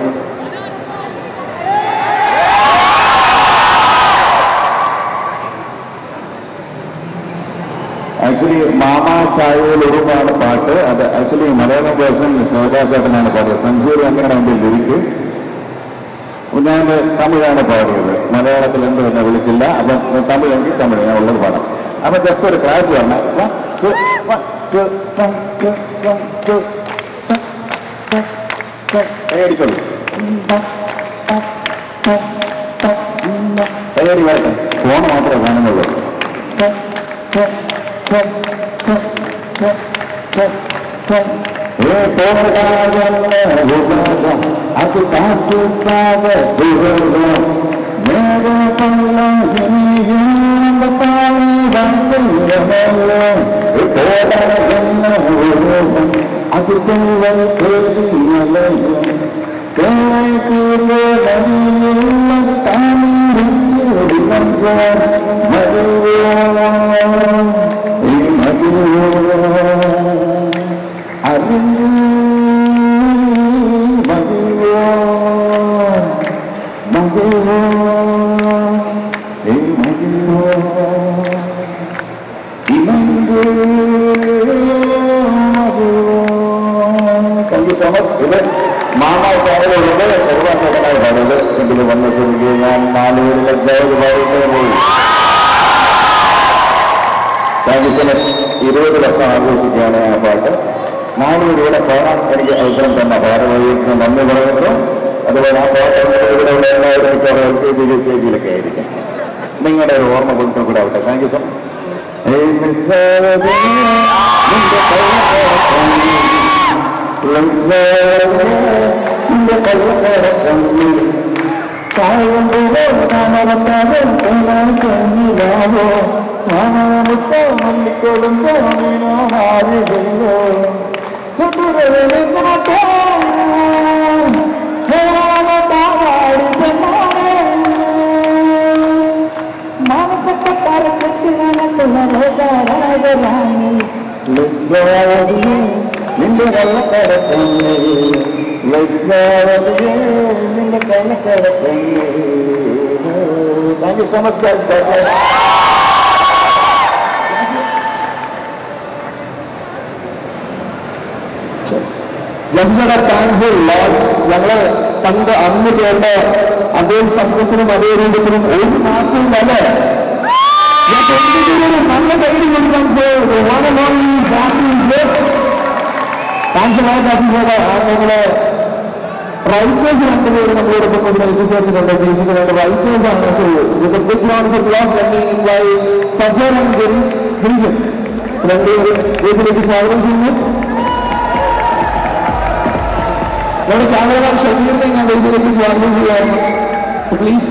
ആക്ച്വലി മാമ ചായയിൽ ഒരുപാട് പാട്ട് അത് ആക്ച്വലി മലയാളം വേർഷൻ ശോഭാസേട്ടനാണ് പാടിയത് സംസൂർ അങ്ങനെയാണ് എൻ്റെ ലിരിക്ക് ഞാൻ തമിഴാണ് പാടിയത് മലയാളത്തിൽ എന്തോ എന്നെ വിളിച്ചില്ല അപ്പം തമിഴെങ്കിൽ തമിഴ് ഞാൻ ഉള്ളത് പാടാം അപ്പം ജസ്റ്റ് ഒരു ക്ലാരിറ്റി പറഞ്ഞ One, two, one, two, one, two, one, two, ച, ച, ച. കൈയടിച്ചോളൂ കൈയടി വരട്ടെ ഫോൺ മാത്രമേ കാണുന്നുള്ളൂ ച, ച, ച, ച, ച, ച, ച. ഏ പോടാകല്ല ഉലകം അത് കാசுக்காக சுழலும் மேக பள்ளம் இனியும் அந்த சாமி வந்தையமையும் போடாகல்ல உலகம் அது தேவை தேடி அலையும் தேவை தீர்ந்த வழியில் அது தானே வென்று விளங்கும் மதுவோம் மதுவோம் அறிந்து மகிழ்வோம் மகிழ்வோம் ஏ மகிழ்வோம் இணைந்து മകിഴ്வோம் താങ്ക് യു സോ മച്ച് ഇത് മാമാ ചായകളുണ്ട് സർവ്വസേവനായി പാടുന്നത് എങ്കിലും വന്ന സ്ഥിതിക്ക് ഞാൻ നാലുപേരും ലജ്ജാവത് പാടിയിട്ടേ പോയി താങ്ക് യു സോ മച്ച് ഇരുപത് വർഷം ആഘോഷിക്കുകയാണ് ആ പാട്ട് നാലുപേരും ഇവിടെ പാടാൻ എനിക്ക് അവസരം തന്നെ ഭാരവാഹിക്ക് നന്ദി പറയുന്നു അതുപോലെ ആ പാട്ട് ഇവിടെ ഉള്ള എല്ലാവരും മിക്കവാറും L K G U K ജിയിലൊക്കെ ആയിരിക്കും നിങ്ങളുടെ ഒരു ഓർമ്മ പുതുക്കം കൂടെ ആവട്ടെ താങ്ക് യു സോ മച്ച് നിന്റെ കള്ളക്കടക്കണ്ണിൽ താഴുമ്പോഴോ താമരത്താവും തേനാവോ മാമമുത്തോ മല്ലിക്കൊടുന്തോ നീനോ മാറിയല്ലോ സുട്ടുറവിനാട്ടോ ഹേളാടി പെണ്ണാണേ മാനസക്കൊട്ടാര കെട്ടിനകത്തുള്ള രോജ രാജറാണി ലജ്ജാവതിയെ നിന്റെ കള്ളക്കടക്കണ്ണിൽ ലജ്ജാവതിയെ നിന്റെ കള്ളക്കടക്കണ്ണിൽ thank you so much guys God bless ജസ്റ്റിയുടെ താങ്ക്സ് ലോട്ട് ഞങ്ങള് പണ്ട് അന്ന് കേട്ട അതേ ശബ്ദത്തിനും അതേ രൂപത്തിനും ഒരു മാറ്റമില്ല അല്ലേ ഞാൻ എന്തിനും ഒരു നല്ല കൈഡി കൊടുക്കാൻ താങ്ക്സ് ലോട്ട് ജാസിൻ ചേട്ടാ ഞങ്ങള് റൈറ്റേഴ്സ് രണ്ടുപേരും നമ്മളോടൊപ്പം ഇവിടെ എത്തിച്ചേർന്നിട്ടുണ്ട് ബേസിക്കലായിട്ട് റൈറ്റേഴ്സ് ആണ് so with big round of claps let invite Safar and Girij Girijan രണ്ടുപേരും ഇതിലേക്ക് സ്വാഗതം ചെയ്യുന്നു നമ്മുടെ ക്യാമറമാൻ ഷബീറിനെ ഞാൻ വേദിയിലേക്ക് സ്വാഗതം ചെയ്യാറുണ്ട് സോ പ്ലീസ്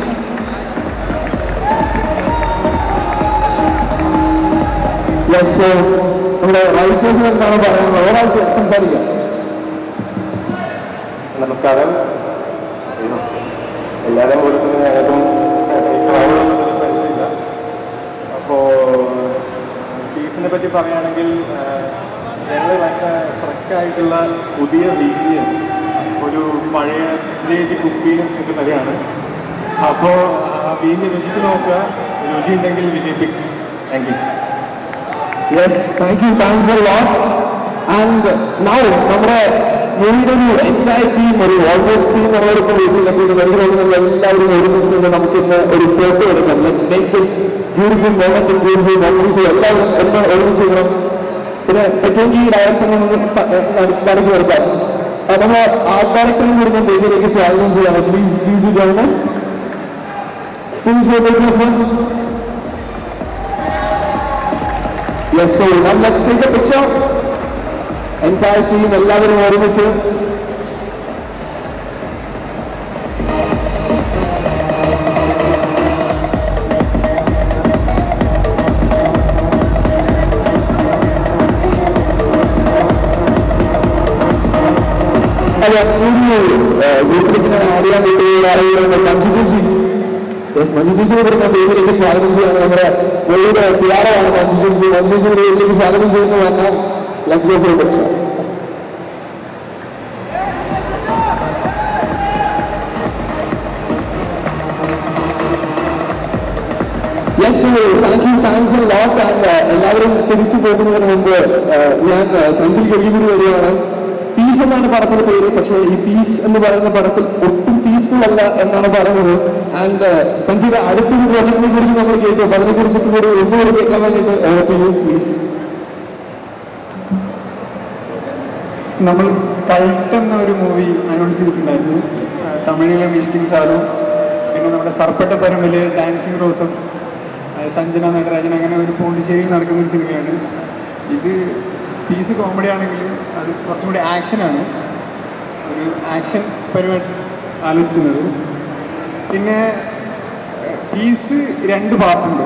യെസ് സോ നമ്മുടെ റൈറ്റേഴ്സിന് എന്താണ് പറയുന്നത് ഒരാൾക്ക് സംസാരിക്കാം നമസ്കാരം അയ്യോ. എല്ലാവരെയും പോലെ തന്നെ ഞങ്ങൾക്കും പരിചയമില്ല അപ്പോൾ പീസിനെ പറ്റി പറയുകയാണെങ്കിൽ ഞങ്ങൾ ഭയങ്കര ഫ്രഷ് ആയിട്ടുള്ള പുതിയ രീതിയിൽ ഒരു പഴയ വില്ലേജ് കുപ്പീനും കിട്ടുന്നതാണ് അപ്പോൾ വീഞ്ഞ് രുചിച്ച് നോക്കുക രുചി ഉണ്ടെങ്കിൽ വിജയിപ്പിക്കും thank you yes thank you thanks a lot and now നമ്മുടെ മൂവിയുടെ ഒരു എൻറ്റയർ ടീം ഒരു ഓൾമോസ്റ്റ് ടീം നമ്മളോടൊപ്പം വീട്ടിലെത്തിയിട്ടുണ്ട് എനിക്ക് തോന്നുന്നു നമ്മൾ എല്ലാവരും ഒരുമിച്ച് നിന്ന് നമുക്ക് ഇന്ന് ഒരു ഫോട്ടോ എടുക്കാം let's make this beautiful moment beautiful memories എല്ലാവരും ഒന്ന് ഒരുമിച്ച് ചെയ്യണം പിന്നെ പറ്റുമെങ്കിൽ ഈ ഡയറക്ടറിനെ ഒന്ന് നടക്കി കൊടുക്കാം നമ്മൾ ആർട്ട് ഡയറക്ടറിനെ കൂടി ഞാൻ വേദിയിലേക്ക് സ്വാഗതം ചെയ്യാം please please do join us still photographer Yes, so now let's take a picture. Entire team, എല്ലാവരും ഒരുമിച്ച് അതെ ഒരു ഗ്രൂപ്പിലേക്ക് ഞാൻ ആഡ് ചെയ്യാൻ വേണ്ടി ആരെങ്കിലും മഞ്ജു ചേച്ചി യെസ് മഞ്ജു ചേച്ചി കൂടെ ഞാൻ വേദിയിലേക്ക് സ്വാഗതം ചെയ്യുന്നത് നമ്മുടെ വേദിയുടെ പിയാറാണ് മഞ്ജു ചേച്ചി മഞ്ജു ചേച്ചി കൂടെ വേദിയിലേക്ക് സ്വാഗതം ചെയ്യുന്നു എന്നാൽ let's go for picture yes thank you thanks a lot and എല്ലാവരും തിരിച്ചു പോകുന്നതിന് മുമ്പ് uh, ഞാൻ സെൽഫിൽ കഴുകി കൂടി വരികയാണ് പീസ് എന്നാണ് പടത്തിന്റെ പേര് പക്ഷേ ഈ പീസ് എന്ന് പറയുന്ന പടത്തിൽ ഒട്ടും പീസ്ഫുൾ അല്ല എന്നാണ് പറയുന്നത് ആൻഡ് സെൽഫിയുടെ അടുത്തൊരു പ്രോജക്റ്റിനെ കുറിച്ച് നമ്മൾ കേട്ടു അപ്പൊ അതിനെ കുറിച്ചിട്ട് കൂടി ഒന്നുകൂടി കേൾക്കാൻ വേണ്ടിയിട്ട് ഓവർ ടു യു പ്ലീസ് നമ്മൾ കൾട്ട് എന്ന ഒരു മൂവി അനൗൺസ് ചെയ്തിട്ടുണ്ടായിരുന്നു ആ, തമിഴിലെ മിഷ്കിൻ സാറും പിന്നെ നമ്മുടെ സർപ്പട്ട പരമ്പിലെ ഡാൻസിങ് റോസും ആ, സഞ്ജന നടരാജൻ അങ്ങനെ ഒരു പോണ്ടിച്ചേരിയിൽ നടക്കുന്ന ഒരു സിനിമയാണ് ഇത് പീസ് കോമഡി ആണെങ്കിൽ അത് കുറച്ചും കൂടി ആക്ഷനാണ് ഒരു ആക്ഷൻ പരിപാടി ആലോചിക്കുന്നത് പിന്നെ പീസ് രണ്ട് പാർട്ടുണ്ട്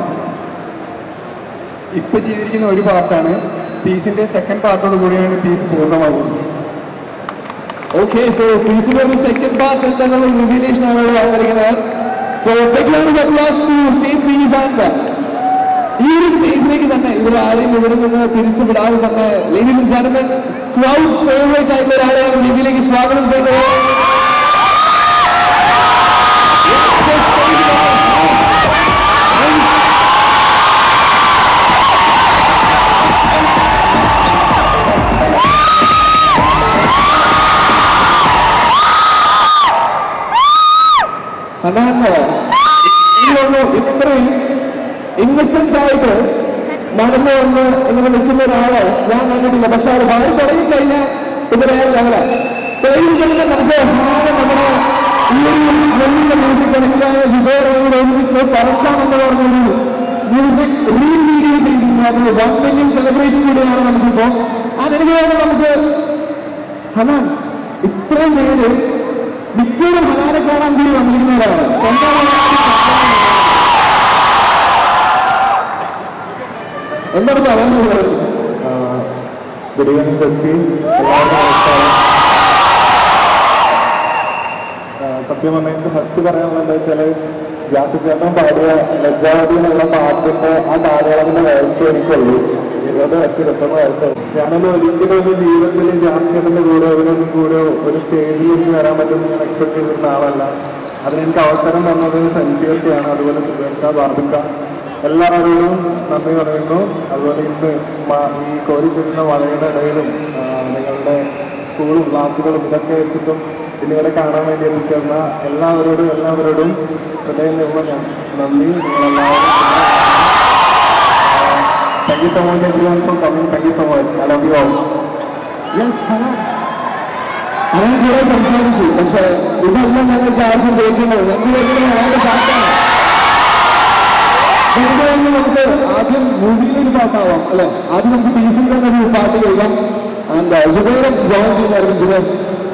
ഇപ്പൊ ചെയ്തിരിക്കുന്ന ഒരു പാർട്ടാണ് പീസിന്റെ സെക്കൻഡ് പാർട്ടോട് കൂടിയാണ് പീസ് പൂർണ്ണമാകുന്നത് ഓക്കെ സോ പീസിന്റെ ഒരു സെക്കൻഡ് പാർട്ട് ഉണ്ടെന്നുള്ള റിവീലേഷൻ ആണ് ഇവിടെ വന്നിരിക്കുന്നത് so big round of applause to team Peace and ഈ ഒരു സ്പേസിലേക്ക് തന്നെ ഇവർ ആരെയും ഇവിടെ നിന്ന് തിരിച്ചു വിടാതെ തന്നെ ladies and gentlemen crowd favourite ആയിട്ടുള്ള ഒരാളെയാണ് വേദിയിലേക്ക് സ്വാഗതം ചെയ്യുന്നത് അതാണ് ഇതിലൊന്ന് ഇത്രയും ഇന്നസെന്റ് ആയിട്ട് നടന്നു വന്ന് ഇങ്ങനെ നിൽക്കുന്ന ഒരാളെ ഞാൻ കണ്ടിട്ടില്ല പക്ഷെ അത് പാടി തുടങ്ങി കഴിഞ്ഞാൽ പിന്നെ വേറെ ലെവലാണ് സോ ഈ ചെല്ലുമ്പോൾ നമുക്ക് ആകെ നമ്മുടെ ഈ ഒരു മുന്നിലെ മ്യൂസിക് സെലക്ടറായ ജുബേറോട് ഒരുമിച്ച് പറക്കാമെന്ന് പറഞ്ഞൊരു മ്യൂസിക് റീൽ വീഡിയോ ചെയ്തിരുന്നു അത് വൺ മില്യൺ സെലിബ്രേഷൻ കൂടിയാണ് നമുക്കിപ്പോൾ ആ എനിക്ക് തോന്നുന്നു നമുക്ക് ഹനാൻ ഇത്രയും പേര് മിക്കവരും ഹനാനെ കാണാൻ കൂടി വന്നിരിക്കുന്നവരാണ് എന്താണ് എന്താണ് പറയാനുള്ളത് ഗുഡ് ഈവനിങ് കൊച്ചി എല്ലാവർക്കും നമസ്കാരം ആ, സത്യം പറഞ്ഞാൽ എനിക്ക് ഫസ്റ്റ് പറയാനുള്ളത് എന്താ വെച്ചാൽ ജാസി ചേട്ടൻ പാടിയ ലജ്ജാവതി എന്നുള്ള പാട്ടിന്റെ ആ കാലയളവിന്റെ വയസ്സ് എനിക്കുള്ളൂ ഇരുപത് വയസ്സ് ഇരുപത്തൊന്ന് വയസ്സായി ഞാനൊന്നും ഒരിക്കലും ഒരു ജീവിതത്തിൽ ജാസി ചേട്ടന്റെ കൂടെ അവരൊന്നും കൂടെ ഒരു സ്റ്റേജിലേക്ക് വരാൻ പറ്റുമെന്ന് ഞാൻ എക്സ്പെക്ട് ചെയ്തിരുന്ന ആളല്ല അതിനെനിക്ക് അവസരം തന്നത് സഞ്ജീവത്തെയാണ് അതുപോലെ ചുബേർക്ക ബാർദിക്ക എല്ലാവരോടും നന്ദി പറയുന്നു അതുപോലെ ഇന്ന് മ- ഈ കോരി ചെല്ലുന്ന മഴയുടെ ഇടയിലും ആ, നിങ്ങളുടെ സ്കൂളും ക്ലാസ്സുകളും ഇതൊക്കെ വെച്ചിട്ടും ഇന്നിവിടെ കാണാൻ വേണ്ടി എത്തിച്ചേർന്ന എല്ലാവരോടും എല്ലാവരോടും ഹൃദയം നിറഞ്ഞ ഞാൻ നന്ദി നിങ്ങളെല്ലാവരും thank you so much everyone for coming thank you so much I love you all yes Hanan Hanan കുറെ സംസാരിച്ചു പക്ഷെ ഇതല്ല ഞങ്ങൾക്ക് ആർക്കും കേൾക്കുന്നത് ഞങ്ങൾക്ക് കേൾക്കുന്നത് ഹനാന്റെ പാട്ടാണ് നമുക്ക് തന്നെ നമുക്ക് ആദ്യം മൂവിയിൽ ഒരു പാട്ടാവാം അല്ലെ ആദ്യം നമുക്ക് പീസിൽ തന്നെ ഒരു പാട്ട് കേൾക്കാം ആൻഡ് ജുബൈറും ജോയിൻ ചെയ്യുന്നതായിരിക്കും ജുബൈർ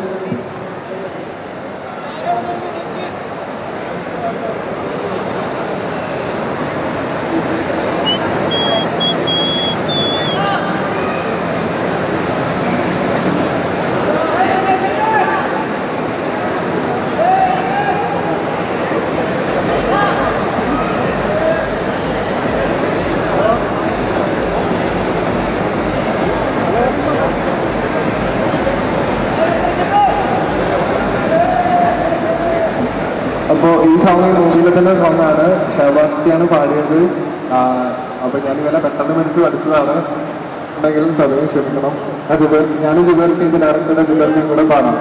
അപ്പോൾ ഈ സോങ് മൂവിയിലെ തന്നെ സോങ്ങാണ് ഷഹബാസ്റ്റിയാണ് പാടിയത് അപ്പോൾ ഞാൻ ഇവരെ പെട്ടെന്ന് മനസ്സ് പഠിച്ചതാണ് ഉണ്ടെങ്കിലും സദയം ക്ഷമിക്കണം ആ ജുബേർ ഞാനും ജുബേർക്ക് ഇത് ഡയറക്ടറുടെ ജുബേർക്കും കൂടെ പാടാം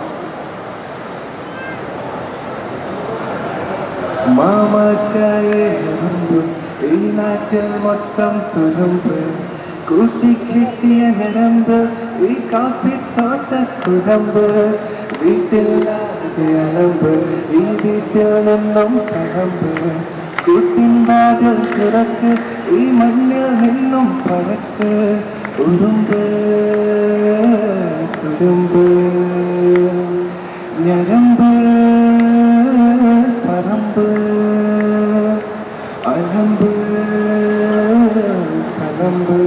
മാമാച്ചായുമ്പ് ഈ നാട്ടിൽ മൊത്തം തുരുമ്പ് കൂട്ടിക്കിട്ടിയ ഞരമ്പ് ഈ കാപ്പിത്തോട്ട കുഴമ്പ് വീട്ടില്ലാതെ അലമ്പ് ഈ വീട്ടിൽ നിന്നും കഴമ്പ് കൂട്ടിൻ വാതിൽ തുറക്ക് ഈ മണ്ണിൽ നിന്നും പറക്ക് ഉറുമ്പ് തുരുമ്പ് ഞരമ്പ് പറമ്പ് അലമ്പ് കലമ്പ്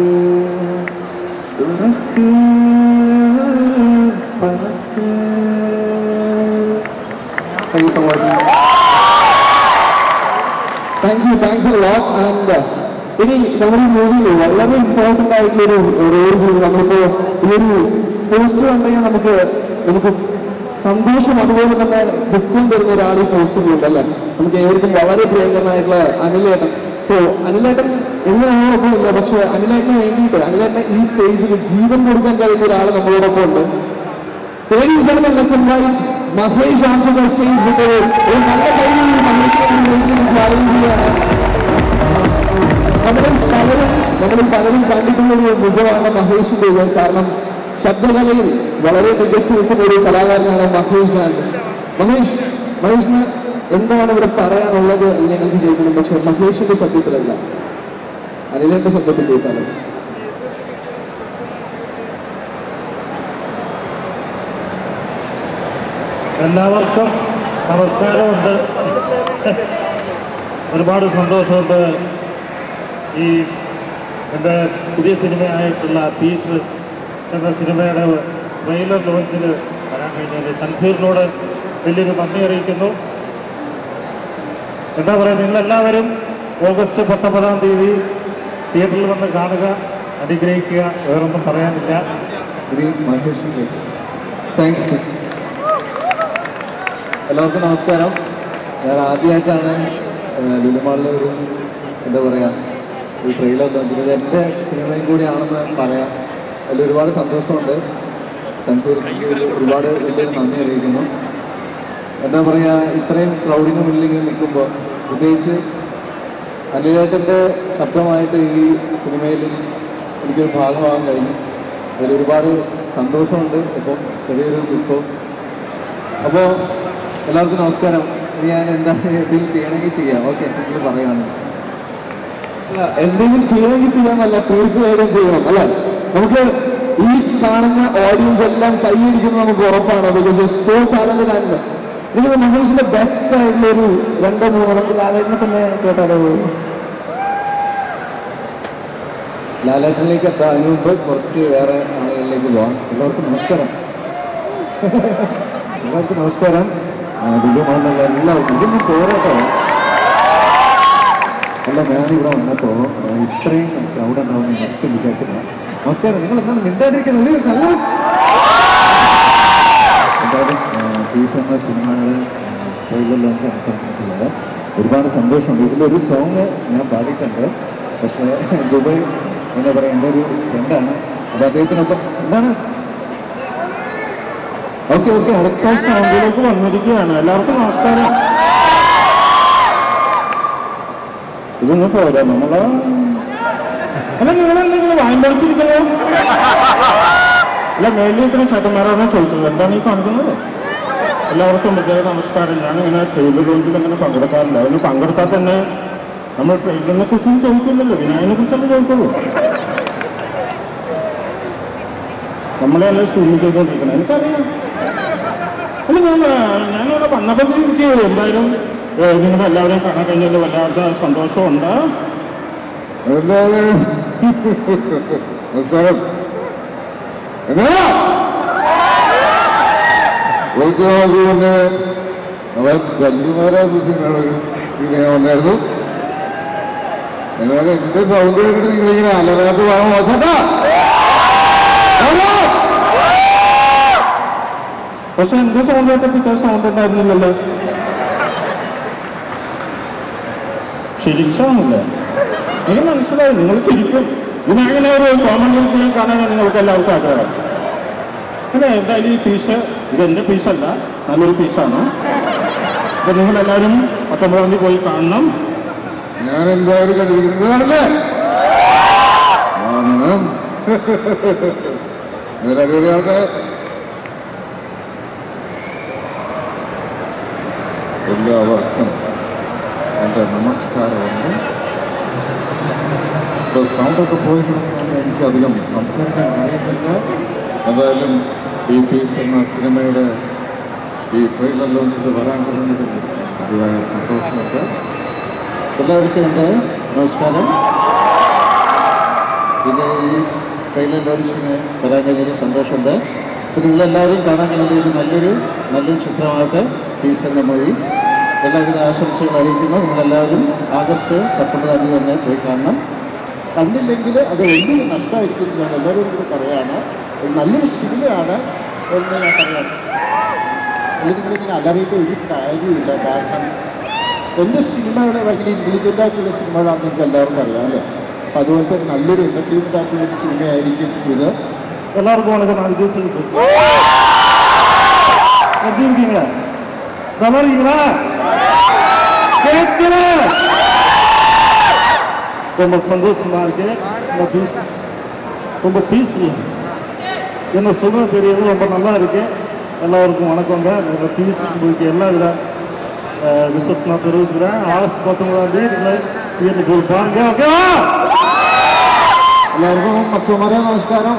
തുറക്ക് പറക്ക് thank you so much thank you thanks a lot and ഇനി നമ്മുടെ ഈ മൂവിയിൽ വളരെ ഇമ്പോർട്ടൻ്റ് ആയിട്ടുള്ളൊരു റോൾ ചെയ്ത് നമ്മളിപ്പോൾ ഈ ഒരു പോസ്റ്റ് കണ്ടുകഴിഞ്ഞാൽ നമുക്ക് നമുക്ക് സന്തോഷം അതുപോലെ തന്നെ ദുഃഖം തരുന്ന ഒരാൾ ഈ പോസ്റ്റിലുണ്ട് അല്ലേ നമുക്ക് ഏവർക്കും വളരെ പ്രിയങ്കരനായിട്ടുള്ള അനിലേട്ടൻ സോ അനിലേട്ടൻ എന്ന് നമ്മളോടൊപ്പം ഇല്ല പക്ഷെ അനിലേട്ടന് വേണ്ടിയിട്ട് അനിലേട്ടനെ ഈ സ്റ്റേജിൽ ജീവൻ കൊടുക്കാൻ കഴിയുന്ന ഒരാൾ നമ്മളോടൊപ്പം ഉണ്ട് So ladies and gentlemen, let's invite Mahesh onto the stage with a ഒരു നല്ല കൈയിൽ മഹേഷിനെ വേദിയിൽ സ്വാഗതം ചെയ്യുകയാണ് നമ്മളിൽ പലരും നമ്മളിൽ പലരും കണ്ടിട്ടുള്ള ഒരു മുഖമാണ് മഹേഷിൻ്റെത് കാരണം ശബ്ദകലയിൽ വളരെ മികച്ചു നിൽക്കുന്ന ഒരു കലാകാരനാണ് മഹേഷ് ജാൻ മഹേഷ് മഹേഷിന് എന്താണ് ഇവിടെ പറയാനുള്ളത് എന്ന് ഞങ്ങൾക്ക് കേൾക്കണം പക്ഷെ മഹേഷിന്റെ ശബ്ദത്തിലല്ല അനിലന്റെ ശബ്ദത്തിൽ കേൾക്കാനോ എല്ലാവർക്കും നമസ്കാരമുണ്ട് ഒരുപാട് സന്തോഷമുണ്ട് ഈ എൻ്റെ പുതിയ സിനിമയായിട്ടുള്ള പീസ് എന്ന സിനിമയുടെ ട്രെയിലർ ലോഞ്ചിൽ വരാൻ കഴിഞ്ഞത് സൻഫീറിനോട് വലിയൊരു നന്ദി അറിയിക്കുന്നു എന്താ പറയുക നിങ്ങളെല്ലാവരും ഓഗസ്റ്റ് പത്തൊമ്പതാം തീയതി തിയേറ്ററിൽ വന്ന് കാണുക അനുഗ്രഹിക്കുക വേറൊന്നും പറയാനില്ല ഇനി മഹേഷിൻ്റെ താങ്ക് യു എല്ലാവർക്കും നമസ്കാരം ഞാൻ ആദ്യമായിട്ടാണ് ലുലുമാളിൽ ഒരു എന്താ പറയുക ഒരു ട്രെയിലർ ലോഞ്ച് ചെയ്തത് എൻ്റെ സിനിമയും കൂടിയാണെന്ന് പറയാം അതിൽ ഒരുപാട് സന്തോഷമുണ്ട് സൺഫീർക്ക് ഒരുപാട് വലിയൊരു നന്ദി അറിയിക്കുന്നു എന്താ പറയുക ഇത്രയും ക്രൗഡിന് മുന്നിൽ ഇങ്ങനെ നിൽക്കുമ്പോൾ പ്രത്യേകിച്ച് അനിലേട്ടൻ്റെ ശബ്ദമായിട്ട് ഈ സിനിമയിൽ എനിക്കൊരു ഭാഗമാകാൻ കഴിഞ്ഞു അതിൽ ഒരുപാട് സന്തോഷമുണ്ട് ഒപ്പം ചെറിയൊരു ദുഃഖവും അപ്പോൾ എല്ലാവർക്കും നമസ്കാരം ഇനി ഞാൻ എന്താണ് എന്തെങ്കിലും ചെയ്യണമെങ്കിൽ ചെയ്യാം ഓക്കെ നിങ്ങൾ പറയുകയാണ് അല്ല, എന്തെങ്കിലും ചെയ്യണമെങ്കിൽ ചെയ്യാന്നല്ല തീർച്ചയായിട്ടും ചെയ്യണം അല്ലെ നമുക്ക് ഈ കാണുന്ന ഓഡിയൻസ് എല്ലാം കൈയടിക്കുന്നത് നമുക്ക് ഉറപ്പാണ് ബിക്കോസ് സോ ടാലന്റഡ് ആൻഡ് എനിക്ക് മഹേഷിന്റെ ബെസ്റ്റ് ആയിട്ടുള്ള ഒരു രണ്ടോ മൂന്നോ നമുക്ക് ലാലേട്ടനെ തന്നെ കേട്ടാലോ ലാലേട്ടനിലേക്ക് എത്താം അതിനു മുമ്പ് കുറച്ച് വേറെ ആളുകളിലേക്ക് പോവാം എല്ലാവർക്കും നമസ്കാരം എല്ലാവർക്കും നമസ്കാരം ദുഃഖമാണെന്നുള്ള എല്ലാവർക്കും ഇതൊന്നും പോരാട്ടോ അല്ല ഞാനിവിടെ വന്നപ്പോൾ ഇത്രയും ക്രൗഡ് ഉണ്ടാവും ഞാൻ ഒട്ടും വിചാരിച്ചില്ല നമസ്കാരം നിങ്ങൾ എന്താണ് മിണ്ടാണ്ടിരിക്കുന്നത് ഇത് നല്ല എന്തായാലും പീസ് എന്ന സിനിമയുടെ ട്രെയിലർ ലോഞ്ചാണ് ഇപ്പോൾ നടക്കുന്നത് ഒരുപാട് സന്തോഷമുണ്ട് ഇതിലൊരു സോങ് ഞാൻ പാടിയിട്ടുണ്ട് പക്ഷേ ജുബൈ എന്താ പറയുക എൻ്റെ ഒരു ഫ്രണ്ടാണ് അപ്പോൾ അദ്ദേഹത്തിനൊപ്പം എന്താണ് ഓക്കെ ഓക്കെ അടുത്ത സൗണ്ടിലേക്ക് വന്നിരിക്കുകയാണ് എല്ലാവർക്കും നമസ്കാരം ഇതൊന്നും പോരാ നമ്മള് അല്ല നിങ്ങൾ എന്തെങ്കിലും വായ്പടിച്ചിരിക്കുന്നു അല്ല മേലിരിക്കുന്ന ചേട്ടന്മാരാണ് ചോദിച്ചത് എന്താണ് ഈ കാണിക്കുന്നത് എല്ലാവർക്കും പ്രത്യേക നമസ്കാരം ഞാൻ ഇങ്ങനെ ട്രെയിലർ ലോഞ്ചിൽ അങ്ങനെ പങ്കെടുക്കാറില്ല അതിന് പങ്കെടുത്താൽ തന്നെ നമ്മൾ ട്രെയിലറിനെ കുറിച്ചൊന്നും ചോദിക്കില്ലല്ലോ വിനായകനെ കുറിച്ചല്ലേ ചോദിക്കുള്ളൂ നമ്മളെ അല്ലേ ഷൂട്ട് ചെയ്തുകൊണ്ടിരിക്കുന്നത് എനിക്കറിയാം അല്ല ഞാൻ ഞാനിവിടെ വന്നപ്പോൾ എനിക്ക് എന്തായാലും ഏഹ്, നിങ്ങളെ എല്ലാവരെയും കാണാൻ കഴിഞ്ഞതിൽ വല്ലാത്ത സന്തോഷമുണ്ട് അല്ലാതെ നമസ്കാരം എന്നാ കുറച്ച് നാൾക്ക് മുന്നേ നമ്മളെ തല്ലുമാരായ സിനിമയുടെ ഒരു ഇതിന് ഞാൻ വന്നായിരുന്നു എന്നാലും എന്റെ സൗണ്ട് കേട്ടിട്ട് നിങ്ങളിങ്ങനെ അലറാത്ത ഭാഗം നോക്കട്ടാ പക്ഷെ എന്റെ സൗണ്ട് കേട്ടപ്പോൾ ഇത്ര സൗണ്ട് ഉണ്ടായിരുന്നില്ലല്ലോ ചിരിച്ചാണില്ല എനിക്ക് മനസ്സിലായി നിങ്ങൾ ചിരിക്കും ഇതിനങ്ങനെ ഒരു കോമഡി ഫിലിം കാണാനാണ് നിങ്ങൾക്ക് എല്ലാവർക്കും ആഗ്രഹം അല്ലേ എന്തായാലും ഈ പീസ് ഇത് എൻ്റെ പീസല്ല നല്ലൊരു പീസാണ് അപ്പൊ നിങ്ങളെല്ലാവരും പത്തൊമ്പതാം തീയതി പോയി കാണണം ഞാൻ എന്തായാലും കണ്ടിരിക്കുന്നത് നിങ്ങളാണല്ലേ കാണണം ഇതിൽ അടിപൊളിയാവട്ടെ എല്ലാവർക്കും എൻ്റെ നമസ്കാരമുണ്ട് ഇപ്പോൾ സൗണ്ടൊക്കെ പോയിട്ടുണ്ടെന്ന് എനിക്കധികം സംസാരിക്കാൻ കഴിയുന്നില്ല എന്തായാലും ഈ പീസ് എന്ന സിനിമയുടെ ഈ ട്രെയിലർ ലോഞ്ചിൽ വരാൻ കഴിഞ്ഞതിൽ അതിയായ സന്തോഷമുണ്ട് എല്ലാവർക്കും ഉണ്ട് നമസ്കാരം ഇത് ഈ ട്രെയിലർ ലോഞ്ചിന് വരാൻ കഴിഞ്ഞതിൽ സന്തോഷമുണ്ട് അപ്പോൾ നിങ്ങളെല്ലാവരും കാണാൻ കഴിഞ്ഞ ഒരു നല്ലൊരു നല്ലൊരു ചിത്രമായിട്ട് പീസ് എന്ന മൂവി എല്ലാവിധ ആശംസകൾ അറിയിക്കുന്നു നിങ്ങളെല്ലാവരും ആഗസ്റ്റ് പത്തൊമ്പതാം തീയതി തന്നെ പോയി കാണണം കണ്ടില്ലെങ്കിൽ അത് വലിയൊരു നഷ്ടമായിരിക്കും ഞാൻ എല്ലാവരോടും കൂടി പറയുകയാണ് ഒരു നല്ലൊരു സിനിമയാണ് എന്ന് ഞാൻ പറയാം അല്ലെങ്കിൽ നിങ്ങളിങ്ങനെ അലറിയിട്ട് ഒരു കാര്യമില്ല കാരണം എൻ്റെ സിനിമകളെ ഭയങ്കര ഇൻ്റലിജൻ്റ് ആയിട്ടുള്ള സിനിമകളാണെന്ന് നിങ്ങൾക്ക് എല്ലാവർക്കും അറിയാം അല്ലേ അപ്പം അതുപോലത്തെ ഒരു നല്ലൊരു എൻ്റർടൈൻമെൻ്റ് ആയിട്ടുള്ള ഒരു സിനിമയായിരിക്കും ഇത് எல்லாருக்கும் வணக்கம் நான் விஜய் சேது பேசுறேன் எப்படி இருக்கீங்க நல்லா இருக்கீங்களா கேட்கல ரொம்ப சந்தோஷமா இருக்கு ரொம்ப பீஸ் ரொம்ப பீஸ்ஃபுல் என்ன சொல்ல தெரியாது ரொம்ப நல்லா இருக்கு எல்லாருக்கும் வணக்கங்க இந்த பீஸ் உங்களுக்கு எல்லா வித விசஸ் நான் தெரிவிச்சுக்கிறேன் ஆகஸ்ட் பத்தொன்பதாம் தேதி தியேட்டருக்கு போய் பாருங்க ஓகேவா എല്ലാവർക്കും മക്സുമാരെ നമസ്കാരം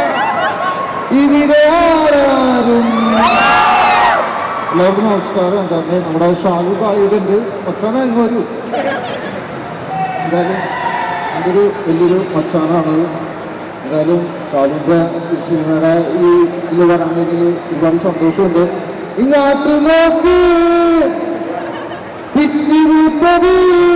ഇവിടെ ആരാരും എല്ലാവർക്കും നമസ്കാരം എന്താണ് നമ്മുടെ ഷാലു ഭായിയുടെ ഉണ്ട് മക്സാന എങ്ങ് വരൂ എന്തായാലും എൻ്റെ ഒരു വലിയൊരു മക്സാനാണ് എന്തായാലും ഷാലുവിൻ്റെ ഈ സിനിമയുടെ ഈ ഇതിൽ വരാൻ കഴിഞ്ഞതിൽ ഒരുപാട് സന്തോഷമുണ്ട് ഇങ്ങോട്ട് നോക്ക് പിച്ചി വീട്ടത്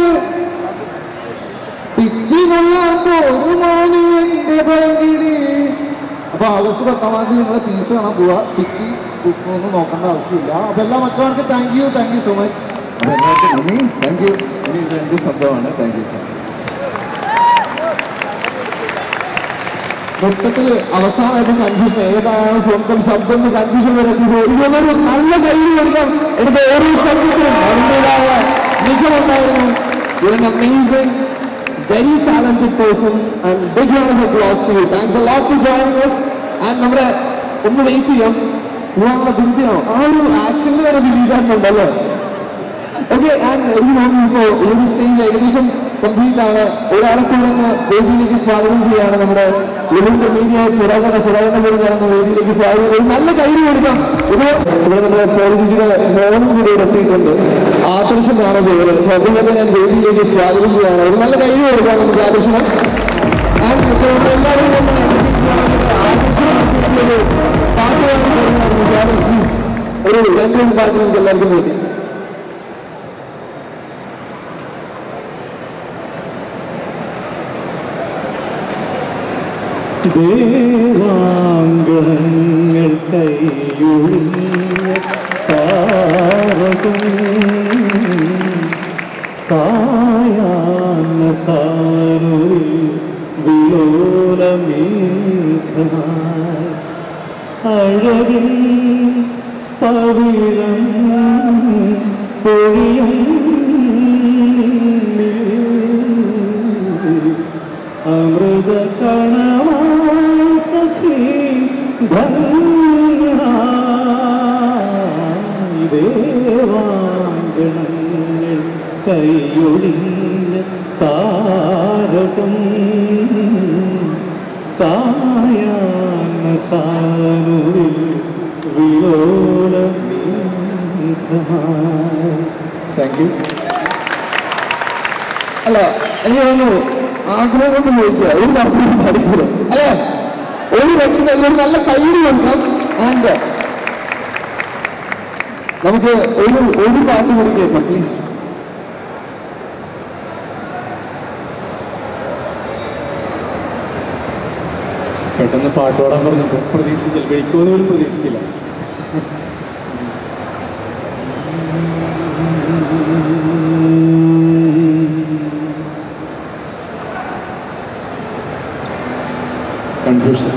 പിച്ചിനുള്ള ഒരു മോണി എന്റെ ഭംഗിടി അപ്പൊ ആഗസ്റ്റ് പത്താം തീയതി നിങ്ങളെ പീസ് കാണാൻ പോവാ പിച്ചി ഒന്നും നോക്കേണ്ട ആവശ്യമില്ല അപ്പൊ എല്ലാ മക്കളവർക്കും thank you thank you so much അപ്പൊ എല്ലാവർക്കും നന്ദി താങ്ക് യു ഇനി ഇത് എന്റെ ശബ്ദമാണ് താങ്ക് യു താങ്ക് യു മൊത്തത്തിൽ അവസാനമായിട്ട് കൺഫ്യൂഷൻ ഏതാണ് സ്വന്തം ശബ്ദം എന്ന് കൺഫ്യൂഷൻ വരെ എത്തിച്ചു ഇതൊരു നല്ല കഴിവ് കൊടുക്കാം എടുത്ത ഓരോ ശബ്ദത്തിനും അതിൻ്റെതായ മികവുണ്ടായിരുന്നു you an amazing very talented person and big round of applause to you thanks a lot for joining us and നമ്മുടെ ഒന്ന് വെയിറ്റ് ചെയ്യാം പോകാനുള്ള ധൃതിയാണോ ആ ഒരു ആക്ഷനിൽ വരെ വിനീതാനുണ്ടല്ലേ ഓക്കെ ആൻഡ് എനിക്ക് തോന്നുന്നു ഇപ്പോൾ ഈ ഒരു സ്റ്റേജ് ഏകദേശം കംപ്ലീറ്റ് ആണ് ഒരാളെ കൂടെ ഒന്ന് വേദിയിലേക്ക് സ്വാഗതം ചെയ്യാണ് നമ്മുടെ ലിവിന്റെ മീഡിയ സുരാജന സുരാജനെ കൂടി ഞാനൊന്ന് വേദിയിലേക്ക് സ്വാഗതം ചെയ്യും നല്ല കൈ കൊടുക്കാം ഇത് ഇവിടെ നമ്മുടെ പോലീസിയുടെ മോനും കൂടി ഇവിടെ എത്തിയിട്ടുണ്ട് ആദർശനാണ് പേര് സോ അതും തന്നെ ഞാൻ വേദിയിലേക്ക് സ്വാഗതം ചെയ്യാണ് ഒരു നല്ല കൈ കൊടുക്കാം നമുക്ക് ആദർശനം ആൻഡ് ഇപ്പോൾ ഇവിടെ എല്ലാവരും തന്നെ ആദർശനം പാട്ട് പാടുന്നു ആദർശ് പ്ലീസ് ഒരു രണ്ടും പാട്ട് നമുക്ക് എല്ലാവർക്കും വേണ്ടി ദേവാംഗണങ്ങൾ കൈയൊഴിഞ്ഞ താരകം സായാഹ്ന സാനുവിൽ വിലോലമേഘമായി അഴകിൻ പവിഴം പൊഴിയും നിന്നിൽ അമൃത കണവായി സഖി ധന്യനായി ദേവാംഗണങ്ങൾ കൈയൊഴിഞ്ഞ താരകം സായാഹ്ന സാനുവിൽ വിലോലമേഘമായി താങ്ക് യു അല്ല എനിക്ക് തോന്നുന്നു ആഗ്രഹം കൊണ്ട് ചോദിക്കുക ഒരു പാട്ട് കൂടി പാടിക്കൂടെ അല്ലേ ഒരു രക്ഷ ഒരു നല്ല കൈയ്യടി കൊടുക്കാം ആൻഡ് നമുക്ക് ഒരു ഒരു പാട്ട് കൂടി കേൾക്കാം പ്ലീസ് പെട്ടെന്ന് പാട്ട് പാടാൻ പറഞ്ഞപ്പോൾ പ്രതീക്ഷിച്ചില്ല കഴിക്കുമെന്ന് പോലും പ്രതീക്ഷിച്ചില്ല കൺഫ്യൂഷൻ